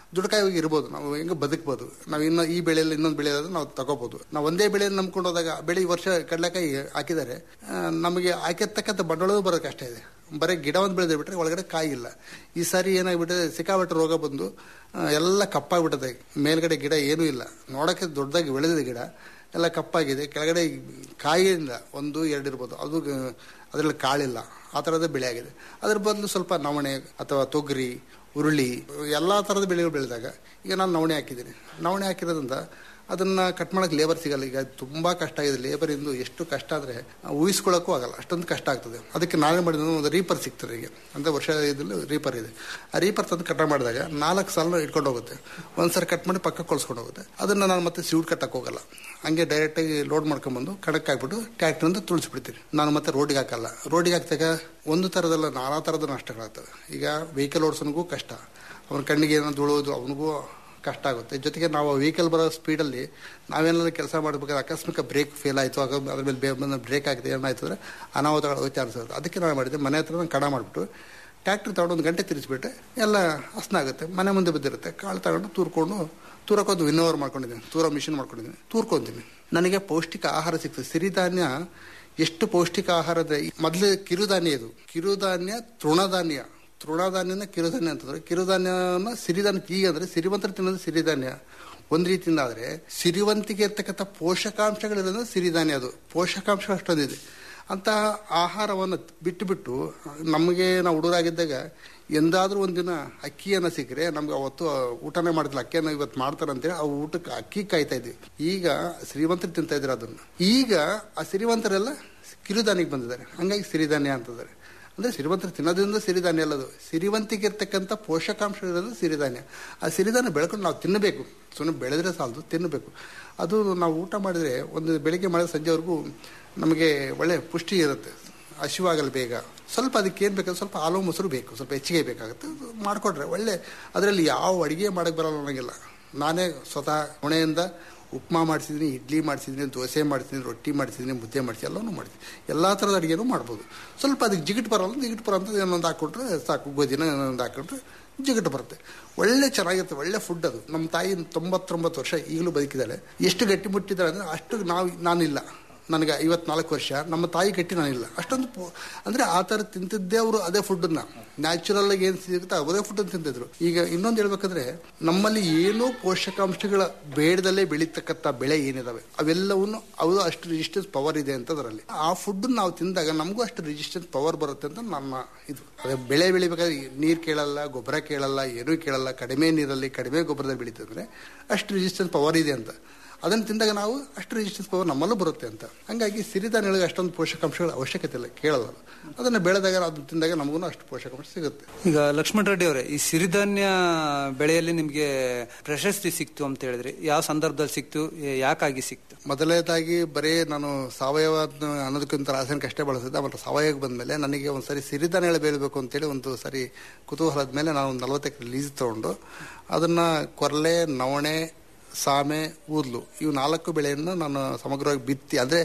ದುಡ್ಕಾಯಿ ಇರ್ಬೋದು ನಾವು ಹೆಂಗೆ ಬದುಕ್ಬೋದು ನಾವು ಇನ್ನು ಈ ಬೆಳೆಯಲ್ಲಿ ಇನ್ನೊಂದು ಬೆಳೆ ಆದ್ರೆ ನಾವು ತಗೋಬಹುದು ನಾವು ಒಂದೇ ಬೆಳೆಯನ್ನು ನಂಬ್ಕೊಂಡು ಹೋದಾಗ ಬೆಳೆ ಈ ವರ್ಷ ಕಡಲೆಕಾಯಿ ಹಾಕಿದ್ದಾರೆ ಆ, ನಮಗೆ ಹಾಕಿರ್ತಕ್ಕಂಥ ಬಂಡವಾಳವೂ ಬರೋದು ಕಷ್ಟ ಇದೆ ಬರೀ ಗಿಡ ಒಂದು ಬೆಳೆದ್ರೆ ಬಿಟ್ರೆ ಒಳಗಡೆ ಕಾಯಿ ಇಲ್ಲ ಈ ಸಾರಿ ಏನಾಗ್ಬಿಟ್ಟಿದೆ ಸಿಕ್ಕಾಪಟ್ಟೆ ರೋಗ ಬಂದು ಆ, ಎಲ್ಲ ಕಪ್ಪಾಗ್ಬಿಟ್ಟಿದೆ ಮೇಲ್ಗಡೆ ಗಿಡ ಏನೂ ಇಲ್ಲ ನೋಡೋಕ್ಕೆ ದೊಡ್ಡದಾಗಿ ಬೆಳೆದಿದೆ ಗಿಡ ಎಲ್ಲ ಕಪ್ಪಾಗಿದೆ ಕೆಳಗಡೆ ಕಾಯಿಯಿಂದ ಒಂದು ಎರಡು ಇರ್ಬೋದು ಅದು ಅದರಲ್ಲಿ ಕಾಳಿಲ್ಲ ಆ ಥರದ ಬೆಳೆ ಆಗಿದೆ ಅದ್ರ ಬದಲು ಸ್ವಲ್ಪ ನವಣೆ ಅಥವಾ ತೊಗರಿ ಹುರುಳಿ ಎಲ್ಲ ಥರದ ಬೆಳೆಗಳು ಬೆಳೆದಾಗ ಈಗ ನಾನು ನವಣೆ ಹಾಕಿದ್ದೀನಿ ನವಣೆ ಹಾಕಿರೋದ್ರಿಂದ ಅದನ್ನ ಕಟ್ ಮಾಡಕ್ಕೆ ಲೇಬರ್ ಸಿಗಲ್ಲ ಈಗ ತುಂಬಾ ಕಷ್ಟ ಆಗಿದೆ ಲೇಬರ್ ಇಂದು ಎಷ್ಟು ಕಷ್ಟ ಅಂದ್ರೆ ಊಹಿಸ್ಕೊಳ್ಳೋಕ್ಕೂ ಆಗಲ್ಲ ಅಷ್ಟೊಂದು ಕಷ್ಟ ಆಗ್ತದೆ ಅದಕ್ಕೆ ನಾನೇ ಮಾಡಿದ ಒಂದು ರೀಪರ್ ಸಿಗ್ತದೆ ಈಗ ಅಂದ್ರೆ ವರ್ಷ ಇದ್ರಲ್ಲಿ ರೀಪರ್ ಇದೆ ಆ ರೀಪರ್ ತಂದು ಕಟ್ ಮಾಡಿದಾಗ ನಾಲ್ಕು ಸಾಲ ಇಟ್ಕೊಂಡು ಹೋಗುತ್ತೆ ಒಂದ್ಸರಿ ಕಟ್ ಮಾಡಿ ಪಕ್ಕ ಕೊಳ್ಸ್ಕೊಂಡು ಹೋಗುತ್ತೆ ಅದನ್ನ ನಾನು ಮತ್ತೆ ಸೀಡ್ ಕಟ್ಟಕ್ಕೆ ಹೋಗಲ್ಲ ಹಂಗೆ ಡೈರೆಕ್ಟಾಗಿ ಲೋಡ್ ಮಾಡ್ಕೊಂಡ್ಬಂದು ಕಣಕ್ಕೆ ಹಾಕ್ಬಿಟ್ಟು ಟ್ರ್ಯಾಕ್ಟರಿಂದ ತುಳಿಸ್ಬಿಡ್ತೀನಿ ನಾನು ಮತ್ತೆ ರೋಡಿಗೆ ಹಾಕಲ್ಲ ರೋಡಿಗೆ ಹಾಕ್ದಾಗ ಒಂದು ಥರದಲ್ಲ ನಾನಾ ಥರದ ನಷ್ಟಗಳಾಗ್ತವೆ ಈಗ ವೆಹಿಕಲ್ ಓಡಿಸೋನಿಗೂ ಕಷ್ಟ ಅವನ ಕಣ್ಣಿಗೆ ಏನೋ ಧೂಳೋದು ಅವನಿಗೂ ಕಷ್ಟ ಆಗುತ್ತೆ ಜೊತೆಗೆ ನಾವು ವೆಹಿಕಲ್ ಬರೋ ಸ್ಪೀಡಲ್ಲಿ ನಾವೇನಾದ್ರು ಕೆಲಸ ಮಾಡಬೇಕಾದ್ರೆ ಆಕಸ್ಮಿಕ ಬ್ರೇಕ್ ಫೇಲ್ ಆಯಿತು ಆಗ ಅದ್ರ ಮೇಲೆ ಬೇ ಬಂದು ಬ್ರೇಕ್ ಆಗಿದೆ ಏನಾಯ್ತು ಅಂದರೆ ಅನಾಹುತಗಳು ಹೋಯ್ತು ಅನ್ಸೋದು ಅದಕ್ಕೆ ನಾನು ಮಾಡಿದೆ ಮನೆ ಹತ್ರ ನಾನು ಕಡ ಮಾಡಿಬಿಟ್ಟು ಟ್ಯಾಕ್ಟ್ರಿ ತಗೊಂಡು ಒಂದು ಗಂಟೆ ತಿರ್ಸ್ಬಿಟ್ರೆ ಎಲ್ಲ ಹಸ್ನ ಆಗುತ್ತೆ ಮನೆ ಮುಂದೆ ಬಿದ್ದಿರುತ್ತೆ ಕಾಳು ತಗೊಂಡು ತೂರ್ಕೊಂಡು ತೂರಕ್ಕೊಂದು ವಿನ್ನೋವರ್ ಮಾಡ್ಕೊಂಡಿದ್ದೀನಿ ತೂರ ಮಿಷಿನ್ ಮಾಡ್ಕೊಂಡಿದ್ದೀನಿ ತೂರ್ಕೊಂತೀನಿ ನನಗೆ ಪೌಷ್ಟಿಕ ಆಹಾರ ಸಿಗ್ತದೆ ಸಿರಿಧಾನ್ಯ ಎಷ್ಟು ಪೌಷ್ಟಿಕ ಆಹಾರ ಅಂದರೆ ಮೊದಲು ಕಿರುಧಾನ್ಯ ಇದು ಕಿರುಧಾನ್ಯ ತೃಣಧಾನ್ಯ ತೃಣಧಾನ್ಯನ ಕಿರುಧಾನ್ಯ ಅಂತಂದ್ರೆ ಕಿರುಧಾನ್ಯನ ಸಿರಿಧಾನ್ಯ ಈಗ ಅಂದ್ರೆ ಸಿರಿವಂತರ ತಿನ್ನೋದು ಸಿರಿಧಾನ್ಯ ಒಂದ್ ರೀತಿಯಿಂದ ಆದ್ರೆ ಸಿರಿವಂತಿಗೆ ಇರ್ತಕ್ಕಂಥ ಪೋಷಕಾಂಶಗಳಿರೋದು ಸಿರಿಧಾನ್ಯ ಅದು ಪೋಷಕಾಂಶ ಅಷ್ಟೊಂದಿದೆ ಅಂತಹ ಆಹಾರವನ್ನು ಬಿಟ್ಟು ಬಿಟ್ಟು ನಮಗೆ ನಾವು ಹುಡುಗರಾಗಿದ್ದಾಗ ಎಂದಾದ್ರೂ ಒಂದಿನ ಅಕ್ಕಿಯನ್ನು ಸಿಕ್ಕರೆ ನಮ್ಗೆ ಅವತ್ತು ಊಟನೇ ಮಾಡ್ತಿಲ್ಲ ಅಕ್ಕಿಯನ್ನು ಇವತ್ತು ಮಾಡ್ತಾರೆ ಅಂತೇಳಿ ಆ ಊಟಕ್ಕೆ ಅಕ್ಕಿ ಕಾಯ್ತಾ ಇದ್ವಿ ಈಗ ಶ್ರೀಮಂತರು ತಿಂತಾ ಇದ್ರು ಅದನ್ನು ಈಗ ಆ ಸಿರಿವಂತರೆಲ್ಲ ಕಿರುಧಾನ್ಯಕ್ಕೆ ಬಂದಿದ್ದಾರೆ ಹಂಗಾಗಿ ಸಿರಿಧಾನ್ಯ ಅಂತಂದರೆ ಅಂದ್ರೆ ಸಿರಿವಂತರು ತಿನ್ನೋದ್ರಿಂದ ಸಿರಿಧಾನ್ಯ ಅಲ್ಲದು ಸಿರಿವಂತಿಗೆ ಇರ್ತಕ್ಕಂಥ ಪೋಷಕಾಂಶಗಳಿರೋದು ಸಿರಿಧಾನ್ಯ ಆ ಸಿರಿಧಾನ್ಯ ಬೆಳ್ಕೊಂಡು ನಾವು ತಿನ್ನಬೇಕು ಸುಮ್ಮನೆ ಬೆಳೆದ್ರೆ ಸಾಲದು ತಿನ್ನಬೇಕು ಅದು ನಾವು ಊಟ ಮಾಡಿದ್ರೆ ಒಂದು ಬೆಳಿಗ್ಗೆ ಮಾಡಿದ ಸಂಜೆವರೆಗೂ ನಮಗೆ ಒಳ್ಳೆ ಪುಷ್ಟಿ ಇರುತ್ತೆ ಹಸಿವಾಗಲ್ಲ ಬೇಗ ಸ್ವಲ್ಪ ಅದಕ್ಕೆ ಏನು ಬೇಕಾದ್ರೆ ಸ್ವಲ್ಪ ಹಾಲು ಮೊಸರು ಬೇಕು ಸ್ವಲ್ಪ ಹೆಚ್ಚಿಗೆ ಬೇಕಾಗುತ್ತೆ ಅದು ಮಾಡಿಕೊಟ್ರೆ ಒಳ್ಳೆ ಅದರಲ್ಲಿ ಯಾವ ಅಡುಗೆ ಮಾಡೋಕ್ಕೆ ಬರಲ್ಲ ನನಗೆಲ್ಲ ನಾನೇ ಸ್ವತಃ ಹೊಣೆಯಿಂದ ಉಪ್ಮಾ ಮಾಡಿಸಿದ್ದೀನಿ ಇಡ್ಲಿ ಮಾಡಿಸಿದ್ದೀನಿ ದೋಸೆ ಮಾಡಿಸಿದ್ದೀನಿ ರೊಟ್ಟಿ ಮಾಡಿಸಿದ್ದೀನಿ ಮುದ್ದೆ ಮಾಡಿಸಿ ಎಲ್ಲವೂ ಮಾಡ್ತೀನಿ ಎಲ್ಲ ಥರದ ಅಡುಗೆನೂ ಮಾಡ್ಬೋದು ಸ್ವಲ್ಪ ಅದಕ್ಕೆ ಜಿಗಿಟ್ ಬರಲ್ಲ ಜಿಗಿಟ್ ಬರೋಂಥದ್ದು ಏನೊಂದು ಹಾಕ್ಕೊಟ್ರೆ ಸಾಕು ಗೋಧಿನ ಏನೊಂದು ಹಾಕ್ಕೊಟ್ರೆ ಜಿಗಿಟ್ ಬರುತ್ತೆ ಒಳ್ಳೆ ಚೆನ್ನಾಗಿರುತ್ತೆ ಒಳ್ಳೆ ಫುಡ್ ಅದು ನಮ್ಮ ತಾಯಿ ತೊಂಬತ್ತೊಂಬತ್ತು ವರ್ಷ ಈಗಲೂ ಬದುಕಿದ್ದಾಳೆ ಎಷ್ಟು ಗಟ್ಟಿ ಮುಟ್ಟಿದ್ದಾಳೆ ಅಂದರೆ ಅಷ್ಟು ನಾವು ನಾನಿಲ್ಲ ನನಗೆ ಐವತ್ನಾಲ್ಕು ವರ್ಷ ನಮ್ಮ ತಾಯಿ ಗಟ್ಟಿ ನಾನಿಲ್ಲ ಅಷ್ಟೊಂದು ಪೋ- ಅಂದ್ರೆ ಆ ಥರ ತಿಂತಿದ್ದೇ ಅವರು ಅದೇ ಫುಡ್ಡನ್ನ ನ್ಯಾಚುರಲ್ ಆಗಿ ಏನು ಸಿಗುತ್ತೆ ಅದೇ ಫುಡ್ ತಿಂತಿದ್ರು ಈಗ ಇನ್ನೊಂದು ಹೇಳ್ಬೇಕಂದ್ರೆ ನಮ್ಮಲ್ಲಿ ಏನೋ ಪೋಷಕಾಂಶಗಳ ಬೇಡದಲ್ಲೇ ಬೆಳೀತಕ್ಕಂಥ ಬೆಳೆ ಏನಿದಾವೆ ಅವೆಲ್ಲವನ್ನು ಅವು ಅಷ್ಟು ರಿಜಿಸ್ಟೆನ್ಸ್ ಪವರ್ ಇದೆ ಅಂತ ಅದರಲ್ಲಿ ಆ ಫುಡ್ ನಾವು ತಿಂದಾಗ ನಮಗೂ ಅಷ್ಟು ರಿಜಿಸ್ಟೆನ್ಸ್ ಪವರ್ ಬರುತ್ತೆ ಅಂತ ನನ್ನ ಇದು ಅದೇ ಬೆಳೆ ಬೆಳಿಬೇಕಾದ್ರೆ ನೀರು ಕೇಳಲ್ಲ ಗೊಬ್ಬರ ಕೇಳಲ್ಲ ಏನೂ ಕೇಳಲ್ಲ ಕಡಿಮೆ ನೀರಲ್ಲಿ ಕಡಿಮೆ ಗೊಬ್ಬರದಲ್ಲಿ ಬೆಳೀತಂದ್ರೆ ಅಷ್ಟು ರಿಜಿಸ್ಟೆನ್ಸ್ ಪವರ್ ಇದೆ ಅಂತ ಅದನ್ನು ತಿಂದಾಗ ನಾವು ಅಷ್ಟು ರೆಸಿಸ್ಟೆನ್ಸ್ ಪವರ್ ನಮ್ಮಲ್ಲೂ ಬರುತ್ತೆ ಅಂತ ಹಂಗಾಗಿ ಸಿರಿಧಾನ್ಯಗಳಿಗೆ ಅಷ್ಟೊಂದು ಪೋಷಕಾಂಶಗಳ ಅವಶ್ಯಕತೆ ಇಲ್ಲ ಕೇಳಲ್ಲ ಅದು. ಅದನ್ನು ಬೆಳೆದಾಗ ಅದನ್ನು ತಿಂದಾಗ ನಮಗೂ ಅಷ್ಟು ಪೋಷಕಾಂಶ ಸಿಗುತ್ತೆ ಈಗ ಲಕ್ಷ್ಮಣ್ ರೆಡ್ಡಿ ಅವರೇ ಈ ಸಿರಿಧಾನ್ಯ ಬೆಳೆಯಲ್ಲಿ ನಿಮ್ಗೆ ಪ್ರಶಸ್ತಿ ಸಿಕ್ತು ಅಂತ ಹೇಳಿದ್ರಿ ಯಾವ ಸಂದರ್ಭದಲ್ಲಿ ಸಿಕ್ತು ಯಾಕಾಗಿ ಸಿಕ್ತು ಮೊದಲನೇದಾಗಿ ಬರೀ ನಾನು ಸಾವಯವ ಅನ್ನೋದಕ್ಕಿಂತ ರಾಸಾಯನಿಕ ಅಷ್ಟೇ ಬಳಸಿದ್ದೆ ಆಮೇಲೆ ಸಾವಯವಕ್ಕೆ ಬಂದಮೇಲೆ ನನಗೆ ಒಂದು ಸರಿ ಸಿರಿಧಾನ್ಯಗಳು ಬೆಳಿಬೇಕು ಅಂತೇಳಿ ಒಂದು ಸರಿ ಕುತೂಹಲದ ಮೇಲೆ ನಾನು ಒಂದು ನಲವತ್ತು ಎಕರೆ ಲೀಸ್ ತಗೊಂಡು ಅದನ್ನ ಕೊರ್ಲೆ ನವಣೆ ಸಾಮೆ ಊದ್ಲು ಇವು ನಾಲ್ಕು ಬೆಳೆಯನ್ನು ನಾನು ಸಮಗ್ರವಾಗಿ ಬಿತ್ತಿ ಅಂದರೆ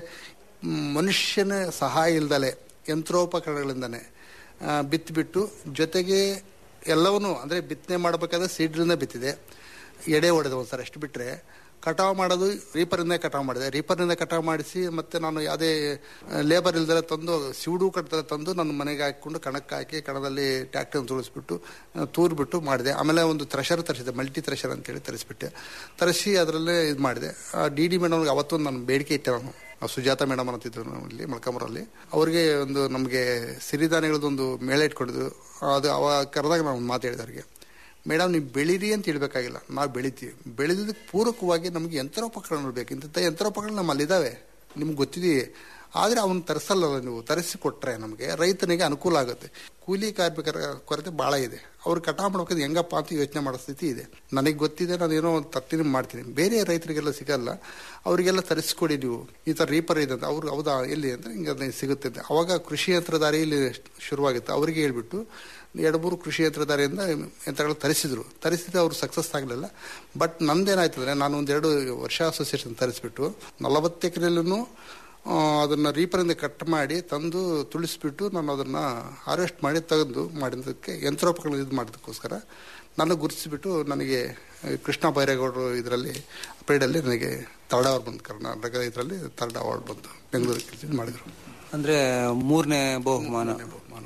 ಮನುಷ್ಯನ ಸಹಾಯ ಇಲ್ದಲೆ ಯಂತ್ರೋಪಕರಣಗಳಿಂದನೇ ಆ, ಬಿತ್ತಿಬಿಟ್ಟು ಜೊತೆಗೆ ಎಲ್ಲವನ್ನೂ ಅಂದರೆ ಬಿತ್ತನೆ ಮಾಡಬೇಕಾದ್ರೆ ಸೀಡ್ರಿಂದ ಬಿತ್ತಿದೆ ಎಡೆ ಹೊಡೆದ ಒಂದು ಸರ್ ಅಷ್ಟು ಬಿಟ್ಟರೆ ಕಟಾವು ಮಾಡೋದು ರೀಪರಿಂದ ಕಟಾವು ಮಾಡಿದೆ ರೀಪರ್ನಿಂದ ಕಟಾವು ಮಾಡಿಸಿ ಮತ್ತೆ ನಾನು ಯಾವುದೇ ಲೇಬರ್ ಇಲ್ದಲೆ ತಂದು ಸಿವುಡು ಕಟ್ಟದಲ್ಲೇ ತಂದು ನನ್ನ ಮನೆಗೆ ಹಾಕಿಕೊಂಡು ಕಣಕ್ಕೆ ಹಾಕಿ ಕಣದಲ್ಲಿ ಟ್ಯಾಕ್ಟರ್ ತುಳಿಸ್ಬಿಟ್ಟು ತೂರ್ಬಿಟ್ಟು ಮಾಡಿದೆ ಆಮೇಲೆ ಒಂದು ಥ್ರೆಷರ್ ತರಿಸಿದೆ ಮಲ್ಟಿ ಥ್ರೆಷರ್ ಅಂತೇಳಿ ತರಿಸ್ಬಿಟ್ಟೆ ತರಿಸಿ ಅದರಲ್ಲೇ ಇದು ಮಾಡಿದೆ ಡಿ ಡಿ ಮೇಡಮ್ಗೆ ಅವತ್ತೊಂದು ನಾನು ಬೇಡಿಕೆ ಇಟ್ಟೆ ನಾನು ಆ ಸುಜಾತ ಮೇಡಮ್ ಅಂತಿದ್ರು ನಾವು ಇಲ್ಲಿ ಮೊಳಕಾಮರಲ್ಲಿ ಅವರಿಗೆ ಒಂದು ನಮಗೆ ಸಿರಿಧಾನ್ಯಗಳದೊಂದು ಮೇಳ ಇಟ್ಕೊಂಡಿದ್ದು ಅದು ಅವ ಕರೆದಾಗ ನಾನು ಒಂದು ಮಾತು ಹೇಳಿದೆ ಅವ್ರಿಗೆ ಮೇಡಮ್ ನೀವು ಬೆಳೀರಿ ಅಂತ ಹೇಳ್ಬೇಕಾಗಿಲ್ಲ ನಾವು ಬೆಳಿತೀವಿ ಬೆಳೆದಿದ್ದಕ್ಕೆ ಪೂರಕವಾಗಿ ನಮಗೆ ಯಂತ್ರೋಪಕರಣಗಳು ಬೇಕು ಇಂಥ ಯಂತ್ರೋಪಕರಣ ನಮ್ಮಲ್ಲಿ ಇದಾವೆ ನಿಮ್ಗೆ ಗೊತ್ತಿದೆಯೇ ಆದರೆ ಅವನು ತರಿಸಲ್ಲ ನೀವು ತರಿಸಿ ಕೊಟ್ಟರೆ ನಮಗೆ ರೈತನಿಗೆ ಅನುಕೂಲ ಆಗುತ್ತೆ ಕೂಲಿ ಕಾರ್ಮಿಕರ ಕೊರತೆ ಭಾಳ ಇದೆ ಅವ್ರು ಕಟಾವು ಮಾಡ್ಬೇಕಾದ್ರೆ ಹೆಂಗಪ್ಪ ಅಂತ ಯೋಚನೆ ಮಾಡೋ ಸ್ಥಿತಿ ಇದೆ ನನಗೆ ಗೊತ್ತಿದೆ ನಾನು ಏನೋ ಒಂದು ತರ್ತೀನಿ ಮಾಡ್ತೀನಿ ಬೇರೆ ರೈತರಿಗೆಲ್ಲ ಸಿಗಲ್ಲ ಅವರಿಗೆಲ್ಲ ತರಿಸ್ಕೊಡಿ ನೀವು ಈ ಥರ ರೀಪರ್ ಇದೆ ಅಂತ ಅವ್ರು ಹೌದಾ ಎಲ್ಲಿ ಅಂತ ಹಿಂಗೆ ಅದನ್ನ ಸಿಗುತ್ತೆ ಅಂತ ಅವಾಗ ಕೃಷಿ ಯಂತ್ರಧಾರಿಯಲ್ಲಿ ಶುರುವಾಗಿತ್ತು ಅವರಿಗೆ ಹೇಳ್ಬಿಟ್ಟು ಎರಡು ಮೂರು ಕೃಷಿ ಯಂತ್ರಧಾರಿಯಿಂದ ಯಂತ್ರಗಳು ತರಿಸಿದ್ರು ತರಿಸಿದ್ರೆ ಅವರು ಸಕ್ಸಸ್ ಆಗಲಿಲ್ಲ ಬಟ್ ನಂದೇನಾಯ್ತು ಅಂದರೆ ನಾನು ಒಂದೆರಡು ವರ್ಷ ಅಸೋಸಿಯೇಷನ್ ತರಿಸ್ಬಿಟ್ಟು ನಲವತ್ತು ಎಕರೆಯಲ್ಲೂ ಅದನ್ನು ರೀಪರಿಂದ ಕಟ್ ಮಾಡಿ ತಂದು ತುಳಿಸ್ಬಿಟ್ಟು ನಾನು ಅದನ್ನು ಹಾರ್ವೆಸ್ಟ್ ಮಾಡಿ ತೆಗೆದು ಮಾಡಿದ್ದಕ್ಕೆ ಯಂತ್ರೋಪಕರಣ ಇದು ಮಾಡೋದಕ್ಕೋಸ್ಕರ ನನ್ನ ಗುರುತಿಸಿಬಿಟ್ಟು ನನಗೆ ಕೃಷ್ಣ ಬೈರೇಗೌಡರು ಇದರಲ್ಲಿ ಪೇಡಲ್ಲಿ ನನಗೆ ಥರ್ಡ್ ಅವಾರ್ಡ್ ಬಂತು ಕರ್ನಾಟಕ ಇದರಲ್ಲಿ ಥರ್ಡ್ ಅವಾರ್ಡ್ ಬಂತು ಬೆಂಗಳೂರು ಮಾಡಿದರು ಅಂದ್ರೆ ಮೂರನೇ ಬಹುಮಾನ ಬಹುಮಾನ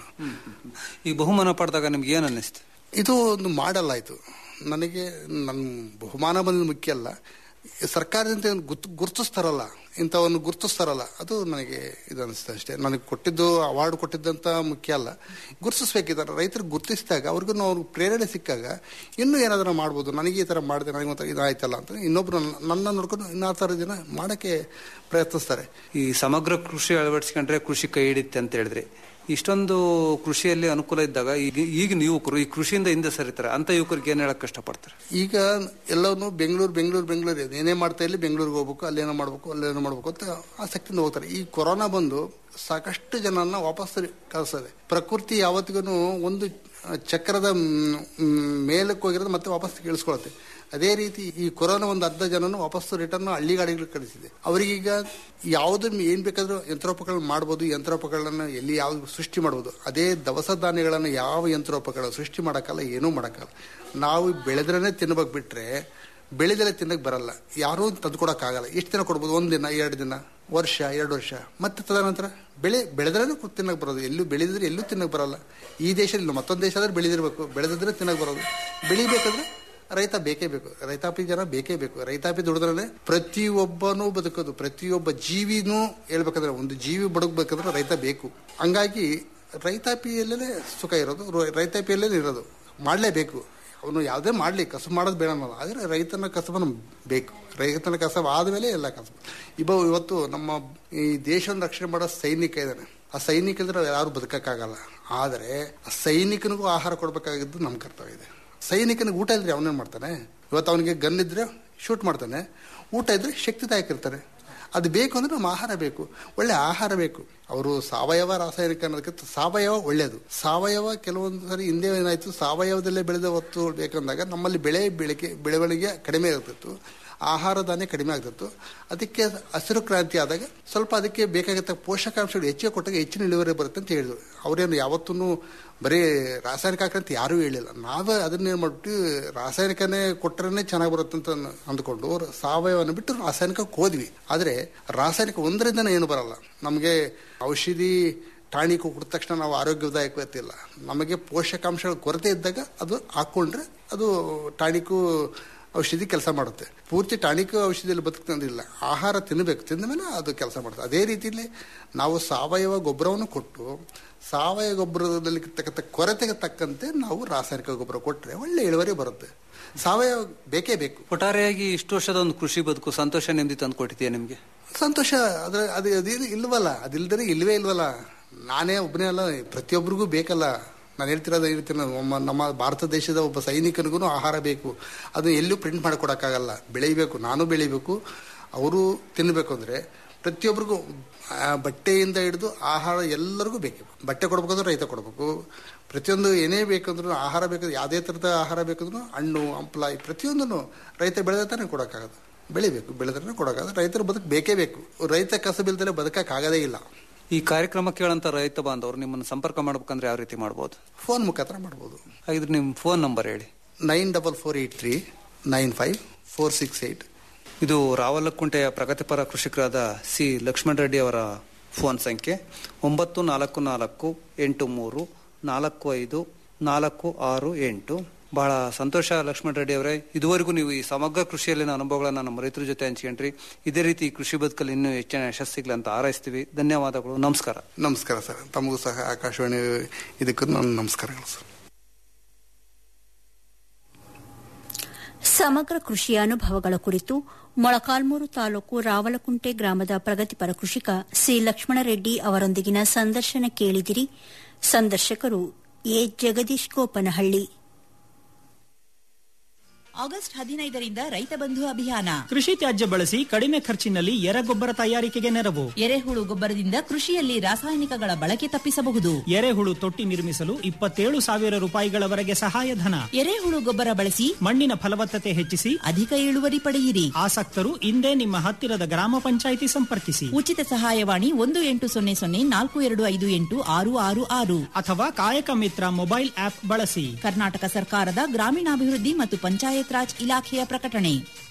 ಈ ಬಹುಮಾನ ಪಡೆದಾಗ ನಿಮ್ಗೆ ಏನ್ ಅನ್ನಿಸ್ತು ಇದು ಒಂದು ಮಾಡಲ್ ಆಯಿತು ನನಗೆ ನನ್ನ ಬಹುಮಾನ ಬಂದಿದ್ದು ಮುಖ್ಯ ಅಲ್ಲ ಸರ್ಕಾರದಿಂದ ಏನು ಗುರ್ತು ಗುರುತಿಸ್ತಾರಲ್ಲ ಇಂಥವನ್ನು ಗುರುತಿಸ್ತಾರಲ್ಲ ಅದು ನನಗೆ ಇದು ಅನಿಸ್ತು ಅಷ್ಟೇ ನನಗೆ ಕೊಟ್ಟಿದ್ದು ಅವಾರ್ಡ್ ಕೊಟ್ಟಿದ್ದಂತ ಮುಖ್ಯ ಅಲ್ಲ ಗುರುತಿಸ್ಬೇಕಿದ್ದಾರೆ ರೈತರಿಗೆ ಗುರುತಿಸಿದಾಗ ಅವ್ರಿಗೂ ಅವ್ರಿಗೆ ಪ್ರೇರಣೆ ಸಿಕ್ಕಾಗ ಇನ್ನೂ ಏನಾದರೂ ಮಾಡ್ಬೋದು ನನಗೆ ಈ ಥರ ಮಾಡಿದೆ ನನಗೆ ಮತ್ತೆ ಇದಾಯ್ತಲ್ಲ ಅಂತ ಇನ್ನೊಬ್ರು ನನ್ನ- ನನ್ನ ನೋಡ್ಕೊಂಡು ಇನ್ನೂ ಥರ ಜನ ಮಾಡೋಕ್ಕೆ ಪ್ರಯತ್ನಿಸ್ತಾರೆ ಈ ಸಮಗ್ರ ಕೃಷಿ ಅಳವಡಿಸ್ಕೊಂಡ್ರೆ ಕೃಷಿ ಕೈ ಹಿಡಿತೆ ಅಂತ ಹೇಳಿದ್ರಿ ಇಷ್ಟೊಂದು ಕೃಷಿಯಲ್ಲಿ ಅನುಕೂಲ ಇದ್ದಾಗ ಈಗ ಈಗಿನ ಯುವಕರು ಈ ಕೃಷಿಯಿಂದ ಹಿಂದೆ ಸರಿತಾರೆ ಅಂತ ಯುವಕರಿಗೆ ಏನ್ ಹೇಳಕ್ ಕಷ್ಟಪಡ್ತಾರೆ ಈಗ ಎಲ್ಲವನ್ನೂ ಬೆಂಗಳೂರು ಬೆಂಗಳೂರು ಬೆಂಗಳೂರು ಇದೆ. ಏನೇ ಮಾಡ್ತಾ ಇಲ್ಲಿ ಬೆಂಗಳೂರಿಗೆ ಹೋಗ್ಬೇಕು ಅಲ್ಲೇನೋ ಮಾಡ್ಬೇಕು ಅಲ್ಲೇನೋ ಮಾಡ್ಬೇಕು ಅಂತ ಆಸಕ್ತಿಯಿಂದ ಹೋಗ್ತಾರೆ ಈ ಕೊರೋನಾ ಬಂದು ಸಾಕಷ್ಟು ಜನನ್ನ ವಾಪಸ್ ಕಳಿಸ್ತದೆ ಪ್ರಕೃತಿ ಯಾವತ್ತಿಗೂ ಒಂದು ಚಕ್ರದ ಮ್, ಮ್, ಮೇಲಕ್ಕೆ ಹೋಗಿರೋದು ಮತ್ತೆ ವಾಪಸ್ ಇಳಿಸ್ಕೊಳುತ್ತೆ ಅದೇ ರೀತಿ ಈ ಕೊರೋನಾ ಒಂದು ಅರ್ಧ ಜನನು ವಾಪಸ್ ರಿಟರ್ನ್ ಹಳ್ಳಿ ಗಾಡಿಗಳಿಗೆ ಕಳಿಸಿದೆ ಅವರಿಗೀಗ ಯಾವುದು ಏನ್ ಬೇಕಾದ್ರೂ ಯಂತ್ರೋಪಕರಣ ಮಾಡ್ಬೋದು ಯಂತ್ರೋಪಕರಣನ ಎಲ್ಲಿ ಯಾವ್ದು ಸೃಷ್ಟಿ ಮಾಡ್ಬೋದು ಅದೇ ದವಸ ಧಾನ್ಯಗಳನ್ನು ಯಾವ ಯಂತ್ರೋಪಕರಣ ಸೃಷ್ಟಿ ಮಾಡೋಕ್ಕಲ್ಲ ಏನೂ ಮಾಡೋಕ್ಕಲ್ಲ ನಾವು ಬೆಳೆದ್ರೇ ತಿನ್ಬೇಕು ಬಿಟ್ರೆ ಬೆಳೆದಲ್ಲೇ ತಿನ್ನಕ್ ಬರಲ್ಲ ಯಾರೂ ತಂದ್ಕೊಡಕ್ಕಾಗಲ್ಲ ಎಷ್ಟು ದಿನ ಕೊಡ್ಬೋದು ಒಂದು ದಿನ ಎರಡು ದಿನ ವರ್ಷ ಎರಡು ವರ್ಷ ಮತ್ತೆ ತದನಂತರ ಬೆಳೆ ಬೆಳೆದ್ರೇನೆ ತಿನ್ನಕ್ ಬರೋದು ಎಲ್ಲೂ ಬೆಳೆದಿದ್ರೆ ಎಲ್ಲೂ ತಿನ್ನಕ್ ಬರಲ್ಲ ಈ ದೇಶದಲ್ಲಿ ಮತ್ತೊಂದು ದೇಶ ಆದ್ರೆ ಬೆಳೆದಿರ್ಬೇಕು ಬೆಳೆದಿದ್ರೆ ತಿನ್ನಕ್ ಬರೋದು ಬೆಳಿಬೇಕಂದ್ರೆ ರೈತ ಬೇಕೇ ಬೇಕು ರೈತಾಪಿ ಜನ ಬೇಕೇ ಬೇಕು ರೈತಾಪಿ ದುಡಿದ್ರೆ ಪ್ರತಿಯೊಬ್ಬನೂ ಬದುಕೋದು ಪ್ರತಿಯೊಬ್ಬ ಜೀವಿನೂ ಹೇಳ್ಬೇಕಂದ್ರೆ ಒಂದು ಜೀವಿ ಬದುಕಬೇಕಂದ್ರೆ ರೈತ ಬೇಕು ಹಂಗಾಗಿ ರೈತಾಪಿಯಲ್ಲೇ ಸುಖ ಇರೋದು ರೋ- ರೈತಾಪಿಯಲ್ಲೇ ಇರೋದು ಮಾಡಲೇಬೇಕು ಅವನು ಯಾವುದೇ ಮಾಡಲಿ ಕಸಬು ಮಾಡೋದು ಬೇಡ ಅನ್ನೋದು ಆದರೆ ರೈತನ ಕಸಬನ್ನು ಬೇಕು ರೈತನ ಕಸಬು ಆದಮೇಲೆ ಎಲ್ಲ ಕಸಬು ಇವ ಇವತ್ತು ನಮ್ಮ ಈ ದೇಶವನ್ನು ರಕ್ಷಣೆ ಮಾಡೋ ಸೈನಿಕ ಇದ್ದಾನೆ ಆ ಸೈನಿಕ ಇದ್ರೆ ಯಾರು ಬದುಕಕ್ಕಾಗಲ್ಲ ಆದರೆ ಆ ಸೈನಿಕನಿಗೂ ಆಹಾರ ಕೊಡಬೇಕಾಗಿದ್ದು ನಮ್ಮ ಕರ್ತವ್ಯ ಇದೆ ಸೈನಿಕನಿಗೆ ಊಟ ಇದ್ರೆ ಅವನೇನು ಮಾಡ್ತಾನೆ ಇವತ್ತು ಅವನಿಗೆ ಗನ್ ಇದ್ರೆ ಶೂಟ್ ಮಾಡ್ತಾನೆ ಊಟ ಇದ್ರೆ ಶಕ್ತಿದಾಯಕ ಇರ್ತಾನೆ ಅದು ಬೇಕು ಅಂದ್ರೆ ನಮ್ಮ ಆಹಾರ ಬೇಕು ಒಳ್ಳೆ ಆಹಾರ ಬೇಕು ಅವರು ಸಾವಯವ ರಾಸಾಯನಿಕ ಅನ್ನೋದಕ್ಕಿಂತ ಸಾವಯವ ಒಳ್ಳೆಯದು ಸಾವಯವ ಕೆಲವೊಂದು ಸರಿ ಹಿಂದೆ ಏನಾಯ್ತು ಸಾವಯವದಲ್ಲೇ ಬೆಳೆದ ಹೊತ್ತು ಬೇಕಂದಾಗ ನಮ್ಮಲ್ಲಿ ಬೆಳೆ ಬೆಳಕೆ ಬೆಳವಣಿಗೆ ಕಡಿಮೆ ಇರ್ತಿತ್ತು ಆಹಾರ ಧಾನ್ಯ ಕಡಿಮೆ ಆಗ್ತಿತ್ತು ಅದಕ್ಕೆ ಹಸಿರು ಕ್ರಾಂತಿ ಆದಾಗ ಸ್ವಲ್ಪ ಅದಕ್ಕೆ ಬೇಕಾಗಿದ್ದ ಪೋಷಕಾಂಶಗಳು ಹೆಚ್ಚಿಗೆ ಕೊಟ್ಟಾಗ ಹೆಚ್ಚಿನ ಇಳುವರಿ ಬರುತ್ತೆ ಅಂತ ಹೇಳಿದ್ರು ಅವರೇನು ಯಾವತ್ತೂ ಬರೀ ರಾಸಾಯನಿಕ ಹಾಕಂತ ಯಾರೂ ಹೇಳಿಲ್ಲ ನಾವೇ ಅದನ್ನೇನು ಮಾಡ್ಬಿಟ್ಟು ರಾಸಾಯನಿಕನೇ ಕೊಟ್ಟರೆ ಚೆನ್ನಾಗಿ ಬರುತ್ತೆ ಅಂತ ಅನ್- ಅಂದ್ಕೊಂಡು ಸಾವಯವನ ಬಿಟ್ಟು ರಾಸಾಯನಿಕಕ್ಕೆ ಹೋದ್ವಿ ಆದರೆ ರಾಸಾಯನಿಕ ಒಂದರಿಂದನೇ ಏನು ಬರಲ್ಲ ನಮಗೆ ಔಷಧಿ ಟಾಣಿಕ್ ಕುಡಿದ ತಕ್ಷಣ ನಾವು ಆರೋಗ್ಯದಾಯಕವತ್ತಿಲ್ಲ ನಮಗೆ ಪೋಷಕಾಂಶಗಳ ಕೊರತೆ ಇದ್ದಾಗ ಅದು ಹಾಕ್ಕೊಂಡ್ರೆ ಅದು ಟಾಣಿಕು ಔಷಧಿ ಕೆಲಸ ಮಾಡುತ್ತೆ ಪೂರ್ತಿ ಟಾಣಿಕ್ ಔಷಧಿಯಲ್ಲಿ ಬದುಕಂದಿಲ್ಲ ಆಹಾರ ತಿನ್ನಬೇಕು ತಿಂದ ಮೇಲೆ ಅದು ಕೆಲಸ ಮಾಡುತ್ತೆ ಅದೇ ರೀತಿಯಲ್ಲಿ ನಾವು ಸಾವಯವ ಗೊಬ್ಬರವನ್ನು ಕೊಟ್ಟು ಸಾವಯವ ಗೊಬ್ಬರದಲ್ಲಿ ತಕ್ಕಂಥ ಕೊರತೆಗೆ ತಕ್ಕಂತೆ ನಾವು ರಾಸಾಯನಿಕ ಗೊಬ್ಬರ ಕೊಟ್ಟರೆ ಒಳ್ಳೆ ಇಳುವರಿ ಬರುತ್ತೆ ಸಾವಯವ ಬೇಕೇ ಬೇಕು ಒಟ್ಟಾರೆಯಾಗಿ ಇಷ್ಟು ವರ್ಷದ ಒಂದು ಕೃಷಿ ಬದುಕು ಸಂತೋಷ ನೆಮ್ಮದಿ ತಂದು ಕೊಟ್ಟಿದೆಯಾ ನಿಮ್ಗೆ ಸಂತೋಷ ಅದ್ರ ಅದು ಅದೇನು ಇಲ್ವಲ್ಲ ಅದಿಲ್ದರೆ ಇಲ್ವೇ ಇಲ್ವಲ್ಲ ನಾನೇ ಒಬ್ಬನೇ ಅಲ್ಲ ಪ್ರತಿಯೊಬ್ಬರಿಗೂ ಬೇಕಲ್ಲ ನಾನು ಹೇಳ್ತಿರೋದು ಹೇಳ್ತೀನಿ ನಮ್ಮ ನಮ್ಮ ಭಾರತ ದೇಶದ ಒಬ್ಬ ಸೈನಿಕನಿಗೂ ಆಹಾರ ಬೇಕು ಅದು ಎಲ್ಲೂ ಪ್ರಿಂಟ್ ಮಾಡಿಕೊಡೋಕ್ಕಾಗಲ್ಲ ಬೆಳಿಬೇಕು ನಾನು ಬೆಳಿಬೇಕು ಅವರು ತಿನ್ನಬೇಕು ಅಂದರೆ ಪ್ರತಿಯೊಬ್ಬರಿಗೂ ಆ, ಬಟ್ಟೆಯಿಂದ ಹಿಡಿದು ಆಹಾರ ಎಲ್ಲರಿಗೂ ಬೇಕು ಬಟ್ಟೆ ಕೊಡ್ಬೇಕಂದ್ರೆ ರೈತ ಕೊಡಬೇಕು ಪ್ರತಿಯೊಂದು ಏನೇ ಬೇಕಂದ್ರೂ ಆಹಾರ ಬೇಕಾದ್ರೆ ಯಾವುದೇ ಥರದ ಆಹಾರ ಬೇಕಂದ್ರೂ ಹಣ್ಣು ಹಂಪಲ ಈ ಪ್ರತಿಯೊಂದನ್ನು ರೈತ ಬೆಳೆದ ತಾನೇ ಕೊಡೋಕ್ಕಾಗದು ಬೆಳಿಬೇಕು ಬೆಳೆದ್ರೆ ಕೊಡೋಕ್ಕಾಗದು ರೈತರ ಬದುಕು ಬೇಕೇ ಬೇಕು ರೈತ ಕಸಬಿಲ್ದಲೆ ಬದುಕಕ್ಕಾಗದೇ ಇಲ್ಲ ಈ ಕಾರ್ಯಕ್ರಮ ಕೇಳಂತ ರೈತ ಬಾಂಧವರು ನಿಮ್ಮನ್ನು ಸಂಪರ್ಕ ಮಾಡ್ಬೇಕಂದ್ರೆ ಯಾವ ರೀತಿ ಮಾಡ್ಬೋದು ಫೋನ್ ಮುಖಾಂತರ ಮಾಡ್ಬೋದು ಹಾಗಿದ್ರೆ ನಿಮ್ಮ ಫೋನ್ ನಂಬರ್ ಹೇಳಿ nine double four eight three nine five four six eight ಇದು ರಾವಲಕ್ಕುಂಟೆಯ ಪ್ರಗತಿಪರ ಕೃಷಿಕರಾದ ಸಿ ಲಕ್ಷ್ಮಣ್ ರೆಡ್ಡಿ ಅವರ ಫೋನ್ ಸಂಖ್ಯೆ ಒಂಬತ್ತು ನಾಲ್ಕು ನಾಲ್ಕು ಎಂಟು ಮೂರು ನಾಲ್ಕು ಐದು ನಾಲ್ಕು ಆರು ಎಂಟು ಬಹಳ ಸಂತೋಷ ಲಕ್ಷ್ಮಣ್ ರೆಡ್ಡಿ ಅವರೇ ಇದುವರೆಗೂ ನೀವು ಈ ಸಮಗ್ರ ಕೃಷಿಯಲ್ಲಿನ ಅನುಭವಗಳನ್ನ ನಮ್ಮ ರೈತರ ಜೊತೆ ಹಂಚ್ಕೊಂಡ್ರಿ ಇದೇ ರೀತಿ ಈ ಕೃಷಿ ಬದುಕಲ್ಲಿ ಇನ್ನೂ ಹೆಚ್ಚಿನ ಯಶಸ್ಸಿಗ್ಲಿ ಅಂತ ಹಾರೈಸ್ತೀವಿ ಧನ್ಯವಾದಗಳು ನಮಸ್ಕಾರ ನಮಸ್ಕಾರ ಸರ್ ತಮಗೂ ಸಹ ಆಕಾಶವಾಣಿ ಇದಕ್ಕೂ ನನ್ನ ನಮಸ್ಕಾರಗಳು ಸರ್ ಸಮಗ್ರ ಕೃಷಿಯ ಅನುಭವಗಳ ಕುರಿತು ಮೊಳಕಾಲ್ಮೂರು ತಾಲೂಕು ರಾವಲಕುಂಟೆ ಗ್ರಾಮದ ಪ್ರಗತಿಪರ ಕೃಷಿಕ ಸಿ ಲಕ್ಷ್ಮಣರೆಡ್ಡಿ ಅವರೊಂದಿಗಿನ ಸಂದರ್ಶನ ಕೇಳಿದಿರಿ ಸಂದರ್ಶಕರು ಎ ಜಗದೀಶ್ ಗೋಪನಹಳ್ಳಿ ಆಗಸ್ಟ್ ಹದಿನೈದರಿಂದ ರೈತ ಬಂಧು ಅಭಿಯಾನ ಕೃಷಿ ತ್ಯಾಜ್ಯ ಬಳಸಿ ಕಡಿಮೆ ಖರ್ಚಿನಲ್ಲಿ ಎರೆಗೊಬ್ಬರ ತಯಾರಿಕೆಗೆ ನೆರವು ಎರೆಹುಳು ಗೊಬ್ಬರದಿಂದ ಕೃಷಿಯಲ್ಲಿ ರಾಸಾಯನಿಕಗಳ ಬಳಕೆ ತಪ್ಪಿಸಬಹುದು ಎರೆಹುಳು ತೊಟ್ಟಿ ನಿರ್ಮಿಸಲು ಇಪ್ಪತ್ತೇಳು ಸಾವಿರ ರೂಪಾಯಿಗಳವರೆಗೆ ಸಹಾಯಧನ ಎರೆಹುಳು ಗೊಬ್ಬರ ಬಳಸಿ ಮಣ್ಣಿನ ಫಲವತ್ತತೆ ಹೆಚ್ಚಿಸಿ ಅಧಿಕ ಇಳುವರಿ ಪಡೆಯಿರಿ ಆಸಕ್ತರು ಇಂದೇ ನಿಮ್ಮ ಹತ್ತಿರದ ಗ್ರಾಮ ಪಂಚಾಯಿತಿ ಸಂಪರ್ಕಿಸಿ ಉಚಿತ ಸಹಾಯವಾಣಿ ಒಂದು ಎಂಟು ಸೊನ್ನೆ ಸೊನ್ನೆ ನಾಲ್ಕು ಎರಡು ಐದು ಎಂಟು ಆರು ಆರು ಆರು ಅಥವಾ ಕಾಯಕ ಮಿತ್ರ ಮೊಬೈಲ್ ಆಪ್ ಬಳಸಿ ಕರ್ನಾಟಕ ಸರ್ಕಾರದ ಗ್ರಾಮೀಣಾಭಿವೃದ್ಧಿ ಮತ್ತು ಪಂಚಾಯತ್ ರಾಜ್ ಇಲಾಖೆಯ ಪ್ರಕಟಣೆ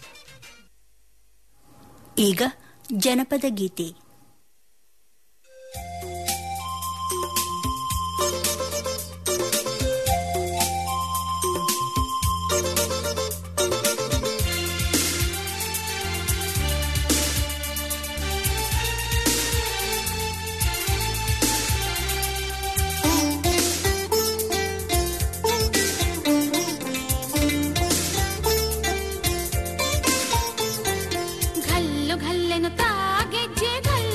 ಈಗ ಜನಪದ ಗೀತೆ ಘಲ್ಲು ಘಲ್ಲೆನುತ್ತಾ ಗೆಜ್ಜೆ ಘಲ್ಲು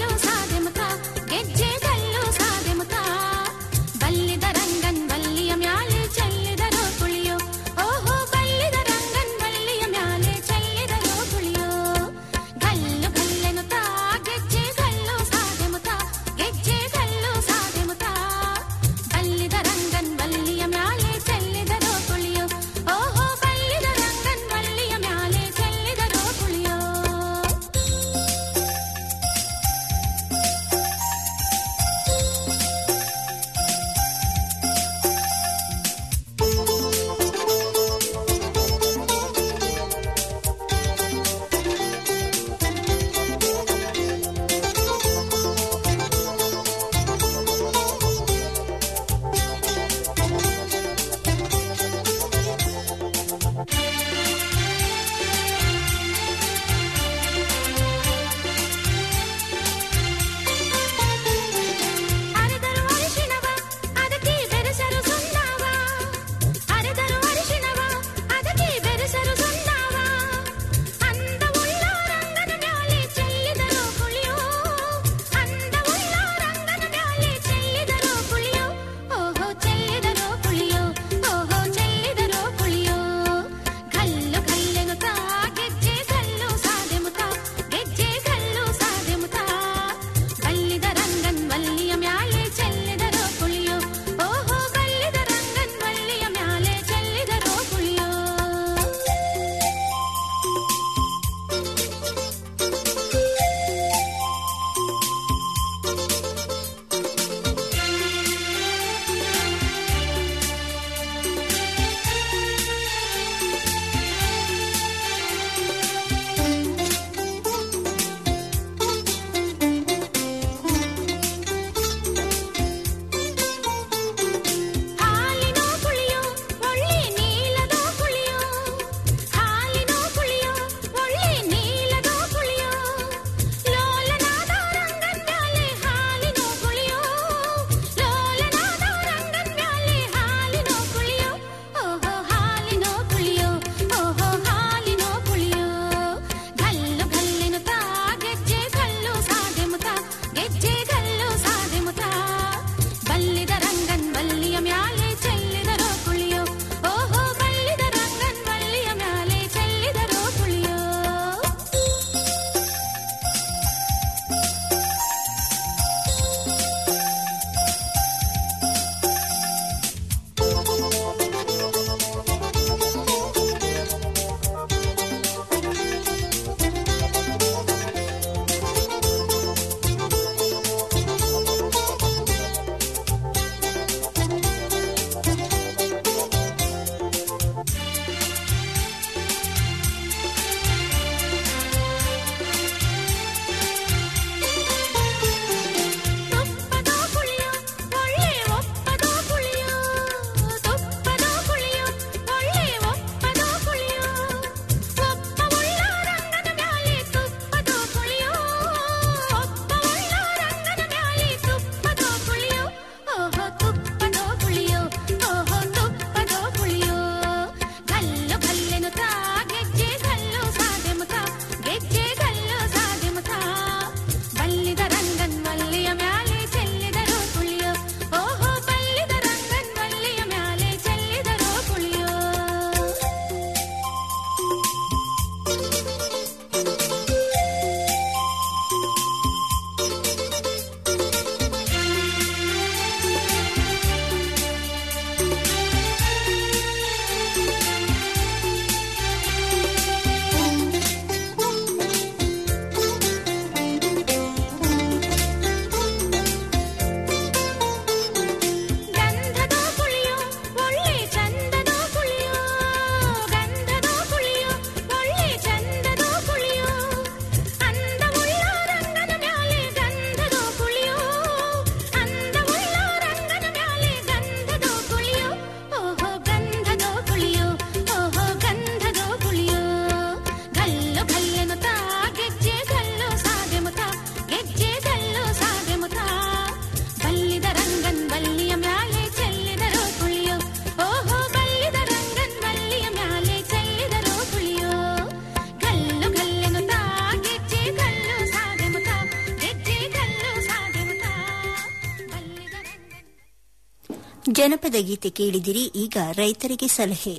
ಜನಪದ ಗೀತೆ ಕೇಳಿದಿರಿ ಈಗ ರೈತರಿಗೆ ಸಲಹೆ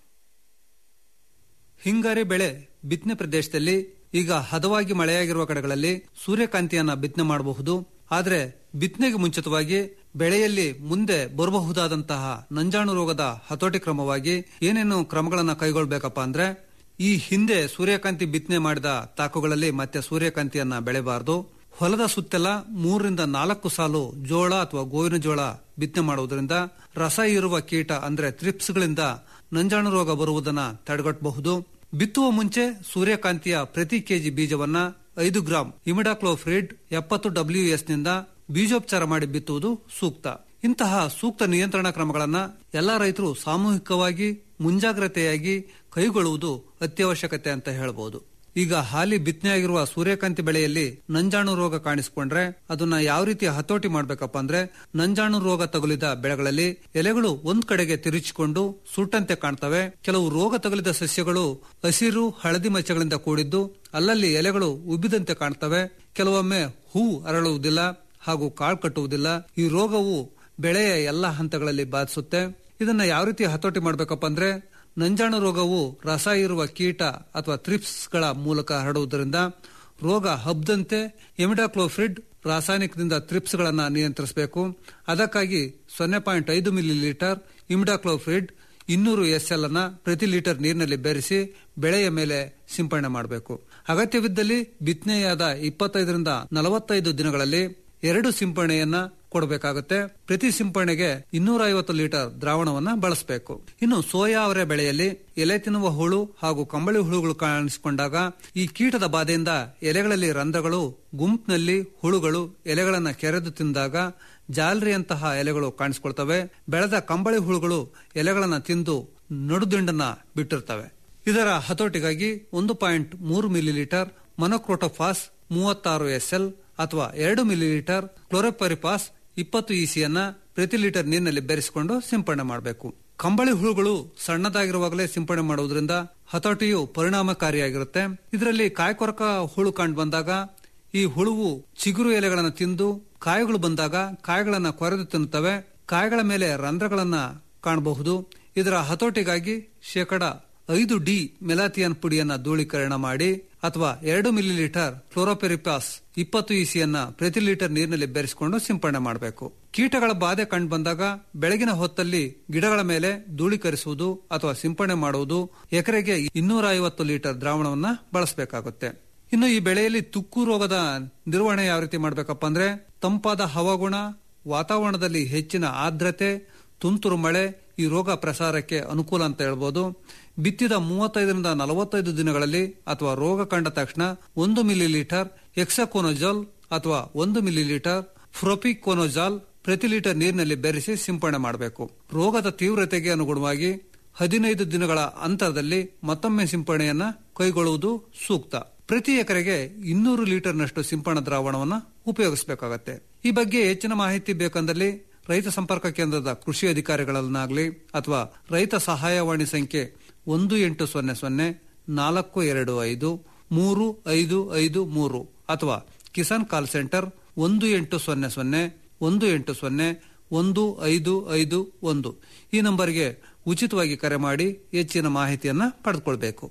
ಹಿಂಗಾರಿ ಬೆಳೆ ಬಿತ್ತನೆ ಪ್ರದೇಶದಲ್ಲಿ ಈಗ ಹದವಾಗಿ ಮಳೆಯಾಗಿರುವ ಕಡೆಗಳಲ್ಲಿ ಸೂರ್ಯಕಾಂತಿಯನ್ನ ಬಿತ್ತನೆ ಮಾಡಬಹುದು ಆದರೆ ಬಿತ್ತನೆಗೆ ಮುಂಚಿತವಾಗಿ ಬೆಳೆಯಲ್ಲಿ ಮುಂದೆ ಬರಬಹುದಾದಂತಹ ನಂಜಾಣು ರೋಗದ ಹತೋಟಿ ಕ್ರಮವಾಗಿ ಏನೇನು ಕ್ರಮಗಳನ್ನ ಕೈಗೊಳ್ಬೇಕಪ್ಪ ಅಂದ್ರೆ ಈ ಹಿಂದೆ ಸೂರ್ಯಕಾಂತಿ ಬಿತ್ತನೆ ಮಾಡಿದ ತಾಕುಗಳಲ್ಲಿ ಮತ್ತೆ ಸೂರ್ಯಕಾಂತಿಯನ್ನ ಬೆಳೆಬಾರದು ಹೊಲದ ಸುತ್ತೆಲ್ಲ ಮೂರರಿಂದ ನಾಲ್ಕು ಸಾಲು ಜೋಳ ಅಥವಾ ಗೋವಿನ ಜೋಳ ಬಿತ್ತನೆ ಮಾಡುವುದರಿಂದ ರಸ ಇರುವ ಕೀಟ ಅಂದ್ರೆ ತ್ರಿಪ್ಸ್ಗಳಿಂದ ನಂಜಾಣು ರೋಗ ಬರುವುದನ್ನ ತಡೆಗಟ್ಟಬಹುದು ಬಿತ್ತುವ ಮುಂಚೆ ಸೂರ್ಯಕಾಂತಿಯ ಪ್ರತಿ ಕೆಜಿ ಬೀಜವನ್ನ ಐದು ಗ್ರಾಂ ಇಮಿಡಾಕ್ಲೋಫ್ರಿಡ್ ಎಪ್ಪತ್ತು ಡಬ್ಲ್ಯೂ ಎಸ್ ನಿಂದ ಬೀಜೋಪಚಾರ ಮಾಡಿ ಬಿತ್ತುವುದು ಸೂಕ್ತ ಇಂತಹ ಸೂಕ್ತ ನಿಯಂತ್ರಣ ಕ್ರಮಗಳನ್ನ ಎಲ್ಲಾ ರೈತರು ಸಾಮೂಹಿಕವಾಗಿ ಮುಂಜಾಗ್ರತೆಯಾಗಿ ಕೈಗೊಳ್ಳುವುದು ಅತ್ಯವಶ್ಯಕತೆ ಅಂತ ಹೇಳಬಹುದು ಈಗ ಹಾಲಿ ಬಿತ್ತನೆಯಾಗಿರುವ ಸೂರ್ಯಕಾಂತಿ ಬೆಳೆಯಲ್ಲಿ ನಂಜಾಣು ರೋಗ ಕಾಣಿಸಿಕೊಂಡ್ರೆ ಅದನ್ನ ಯಾವ ರೀತಿ ಹತೋಟಿ ಮಾಡ್ಬೇಕಪ್ಪ ಅಂದ್ರೆ ನಂಜಾಣು ರೋಗ ತಗುಲಿದ ಬೆಳೆಗಳಲ್ಲಿ ಎಲೆಗಳು ಒಂದ್ ಕಡೆಗೆ ತಿರುಚಿಕೊಂಡು ಸುಟ್ಟಂತೆ ಕಾಣ್ತವೆ ಕೆಲವು ರೋಗ ತಗುಲಿದ ಸಸ್ಯಗಳು ಹಸಿರು ಹಳದಿ ಮಚ್ಚಗಳಿಂದ ಕೂಡಿದ್ದು ಅಲ್ಲಲ್ಲಿ ಎಲೆಗಳು ಉಬ್ಬಿದಂತೆ ಕಾಣ್ತವೆ ಕೆಲವೊಮ್ಮೆ ಹೂ ಅರಳುವುದಿಲ್ಲ ಹಾಗೂ ಕಾಳು ಕಟ್ಟುವುದಿಲ್ಲ ಈ ರೋಗವು ಬೆಳೆಯ ಎಲ್ಲಾ ಹಂತಗಳಲ್ಲಿ ಬಾಧಿಸುತ್ತೆ ಇದನ್ನ ಯಾವ ರೀತಿ ಹತೋಟಿ ಮಾಡ್ಬೇಕಪ್ಪ ಅಂದ್ರೆ ನಂಜಾಣು ರೋಗವು ರಸ ಇರುವ ಕೀಟ ಅಥವಾ ತ್ರಿಪ್ಸ್ಗಳ ಮೂಲಕ ಹರಡುವುದರಿಂದ ರೋಗ ಹಬ್ಬದಂತೆ ಎಮಿಡಾಕ್ಲೋಫ್ರಿಡ್ ರಾಸಾಯನಿಕದಿಂದ ತ್ರಿಪ್ಸ್ಗಳನ್ನ ನಿಯಂತ್ರಿಸಬೇಕು ಅದಕ್ಕಾಗಿ ಸೊನ್ನೆ ಪಾಯಿಂಟ್ ಐದು ಮಿಲಿ ಲೀಟರ್ ಇಮಿಡಾಕ್ಲೋಫ್ರಿಡ್ ಇನ್ನೂರು ಎಸ್ ಎಲ್ ಅನ್ನ ಪ್ರತಿ ಲೀಟರ್ ನೀರಿನಲ್ಲಿ ಬೆರೆಸಿ ಬೆಳೆಯ ಮೇಲೆ ಸಿಂಪಡಣೆ ಮಾಡಬೇಕು ಅಗತ್ಯವಿದ್ದಲ್ಲಿ ಬಿತ್ತನೆಯಾದ ಇಪ್ಪತ್ತೈದರಿಂದ ನಲವತ್ತೈದು ದಿನಗಳಲ್ಲಿ ಎರಡು ಸಿಂಪಡಣೆಯನ್ನ ಕೊಡಬೇಕಾಗುತ್ತೆ ಪ್ರತಿ ಸಿಂಪಡಣೆಗೆ ಇನ್ನೂರ ಐವತ್ತು ಲೀಟರ್ ದ್ರಾವಣವನ್ನ ಬಳಸಬೇಕು ಇನ್ನು ಸೋಯಾ ಅವರೆ ಬೆಳೆಯಲ್ಲಿ ಎಲೆ ತಿನ್ನುವ ಹುಳು ಹಾಗೂ ಕಂಬಳಿ ಹುಳುಗಳು ಕಾಣಿಸಿಕೊಂಡಾಗ ಈ ಕೀಟದ ಬಾಧೆಯಿಂದ ಎಲೆಗಳಲ್ಲಿ ರಂಧ್ರಗಳು ಗುಂಪಿನಲ್ಲಿ ಹುಳುಗಳು ಎಲೆಗಳನ್ನ ಕೆರೆದು ತಿಂದಾಗ ಜಾಲರಿಯಂತಹ ಎಲೆಗಳು ಕಾಣಿಸಿಕೊಳ್ತವೆ ಬೆಳೆದ ಕಂಬಳಿ ಹುಳುಗಳು ಎಲೆಗಳನ್ನ ತಿಂದು ನಡುದಿಂಡನ್ನ ಬಿಟ್ಟಿರ್ತವೆ ಇದರ ಹತೋಟಿಗಾಗಿ ಒಂದು ಪಾಯಿಂಟ್ ಮೂರು ಮಿಲಿ ಲೀಟರ್ ಮೊನೊಕ್ರೋಟೋಫಾಸ್ ಮೂವತ್ತಾರು ಎಸ್ಎಲ್ ಅಥವಾ ಎರಡು ಮಿಲಿ ಲೀಟರ್ ಕ್ಲೋರೋಪರಿಪಾಸ್ ಇಪ್ಪತ್ತು ಇಸಿಯನ್ನ ಪ್ರತಿ ಲೀಟರ್ ನೀರಿನಲ್ಲಿ ಬೆರೆಸಿಕೊಂಡು ಸಿಂಪಡಣೆ ಮಾಡಬೇಕು ಕಂಬಳಿ ಹುಳುಗಳು ಸಣ್ಣದಾಗಿರುವಾಗಲೇ ಸಿಂಪಡಣೆ ಮಾಡುವುದರಿಂದ ಹತೋಟಿಯು ಪರಿಣಾಮಕಾರಿಯಾಗಿರುತ್ತೆ ಇದರಲ್ಲಿ ಕಾಯ್ಕೊರಕ ಹುಳು ಕಂಡು ಬಂದಾಗ ಈ ಹುಳುವು ಚಿಗುರು ಎಲೆಗಳನ್ನು ತಿಂದು ಕಾಯಿಗಳು ಬಂದಾಗ ಕಾಯಿಗಳನ್ನ ಕೊರೆದು ತಿನ್ನುತ್ತವೆ ಕಾಯಿಗಳ ಮೇಲೆ ರಂಧ್ರಗಳನ್ನ ಕಾಣಬಹುದು ಇದರ ಹತೋಟಿಗಾಗಿ ಶೇಕಡ ಐದು ಡಿ ಮೆಲಾಥಿಯನ್ ಪುಡಿಯನ್ನ ಧೂಳೀಕರಣ ಮಾಡಿ ಅಥವಾ ಎರಡು ಮಿಲಿ ಲೀಟರ್ ಕ್ಲೋರೋಪೆರಿಪಾಸ್ ಇಪ್ಪತ್ತು ಇಸಿಯನ್ನ ಪ್ರತಿ ಲೀಟರ್ ನೀರಿನಲ್ಲಿ ಬೆರೆಸಿಕೊಂಡು ಸಿಂಪಡಣೆ ಮಾಡಬೇಕು ಕೀಟಗಳ ಬಾಧೆ ಕಂಡು ಬಂದಾಗ ಬೆಳಗಿನ ಹೊತ್ತಲ್ಲಿ ಗಿಡಗಳ ಮೇಲೆ ಧೂಳೀಕರಿಸುವುದು ಅಥವಾ ಸಿಂಪಡಣೆ ಮಾಡುವುದು ಎಕರೆಗೆ ಇನ್ನೂರ ಐವತ್ತು ಲೀಟರ್ ದ್ರಾವಣವನ್ನ ಬಳಸಬೇಕಾಗುತ್ತೆ ಇನ್ನು ಈ ಬೆಳೆಯಲ್ಲಿ ತುಕ್ಕು ರೋಗದ ನಿರ್ವಹಣೆ ಯಾವ ರೀತಿ ಮಾಡಬೇಕಪ್ಪ ಅಂದ್ರೆ ತಂಪಾದ ಹವಾಗುಣ ವಾತಾವರಣದಲ್ಲಿ ಹೆಚ್ಚಿನ ಆರ್ದ್ರತೆ ತುಂತುರು ಮಳೆ ಈ ರೋಗ ಪ್ರಸಾರಕ್ಕೆ ಅನುಕೂಲ ಅಂತ ಹೇಳ್ಬೋದು ಬಿತ್ತಿದ ಮೂವತ್ತೈದರಿಂದ ನಲವತ್ತೈದು ದಿನಗಳಲ್ಲಿ ಅಥವಾ ರೋಗ ಕಂಡ ತಕ್ಷಣ ಒಂದು ಮಿಲಿ ಲೀಟರ್ ಎಕ್ಸಕೋನೋಜಾಲ್ ಅಥವಾ ಒಂದು ಮಿಲಿ ಲೀಟರ್ ಫ್ರೋಪಿಕೋನೋಜಾಲ್ ಪ್ರತಿ ಲೀಟರ್ ನೀರಿನಲ್ಲಿ ಬೆರೆಸಿ ಸಿಂಪಡಣೆ ಮಾಡಬೇಕು ರೋಗದ ತೀವ್ರತೆಗೆ ಅನುಗುಣವಾಗಿ ಹದಿನೈದು ದಿನಗಳ ಅಂತರದಲ್ಲಿ ಮತ್ತೊಮ್ಮೆ ಸಿಂಪಡಣೆಯನ್ನ ಕೈಗೊಳ್ಳುವುದು ಸೂಕ್ತ ಪ್ರತಿ ಎಕರೆಗೆ ಇನ್ನೂರು ಲೀಟರ್ನಷ್ಟು ಸಿಂಪಡಣಾ ದ್ರಾವಣವನ್ನು ಉಪಯೋಗಿಸಬೇಕಾಗತ್ತೆ ಈ ಬಗ್ಗೆ ಹೆಚ್ಚಿನ ಮಾಹಿತಿ ಬೇಕಂದಲ್ಲಿ ರೈತ ಸಂಪರ್ಕ ಕೇಂದ್ರದ ಕೃಷಿ ಅಧಿಕಾರಿಗಳನ್ನಾಗಲಿ ಅಥವಾ ರೈತ ಸಹಾಯವಾಣಿ ಸಂಖ್ಯೆ ಒಂದು ಎಂಟು ಸೊನ್ನೆ ಸೊನ್ನೆ ನಾಲ್ಕು ಎರಡು ಐದು ಮೂರು ಐದು ಐದು ಮೂರು ಅಥವಾ ಕಿಸಾನ್ ಕಾಲ್ ಸೆಂಟರ್ ಒಂದು ಎಂಟು ಸೊನ್ನೆ ಸೊನ್ನೆ ಒಂದು ಎಂಟು ಸೊನ್ನೆ ಒಂದು ಐದು ಐದು ಒಂದು ಈ ನಂಬರ್ಗೆ ಉಚಿತವಾಗಿ ಕರೆ ಮಾಡಿ ಹೆಚ್ಚಿನ ಮಾಹಿತಿಯನ್ನ ಪಡೆದುಕೊಳ್ಬೇಕು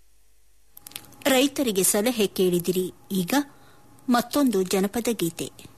ರೈತರಿಗೆ ಸಲಹೆ ಕೇಳಿದಿರಿ ಈಗ ಮತ್ತೊಂದು ಜನಪದ ಗೀತೆ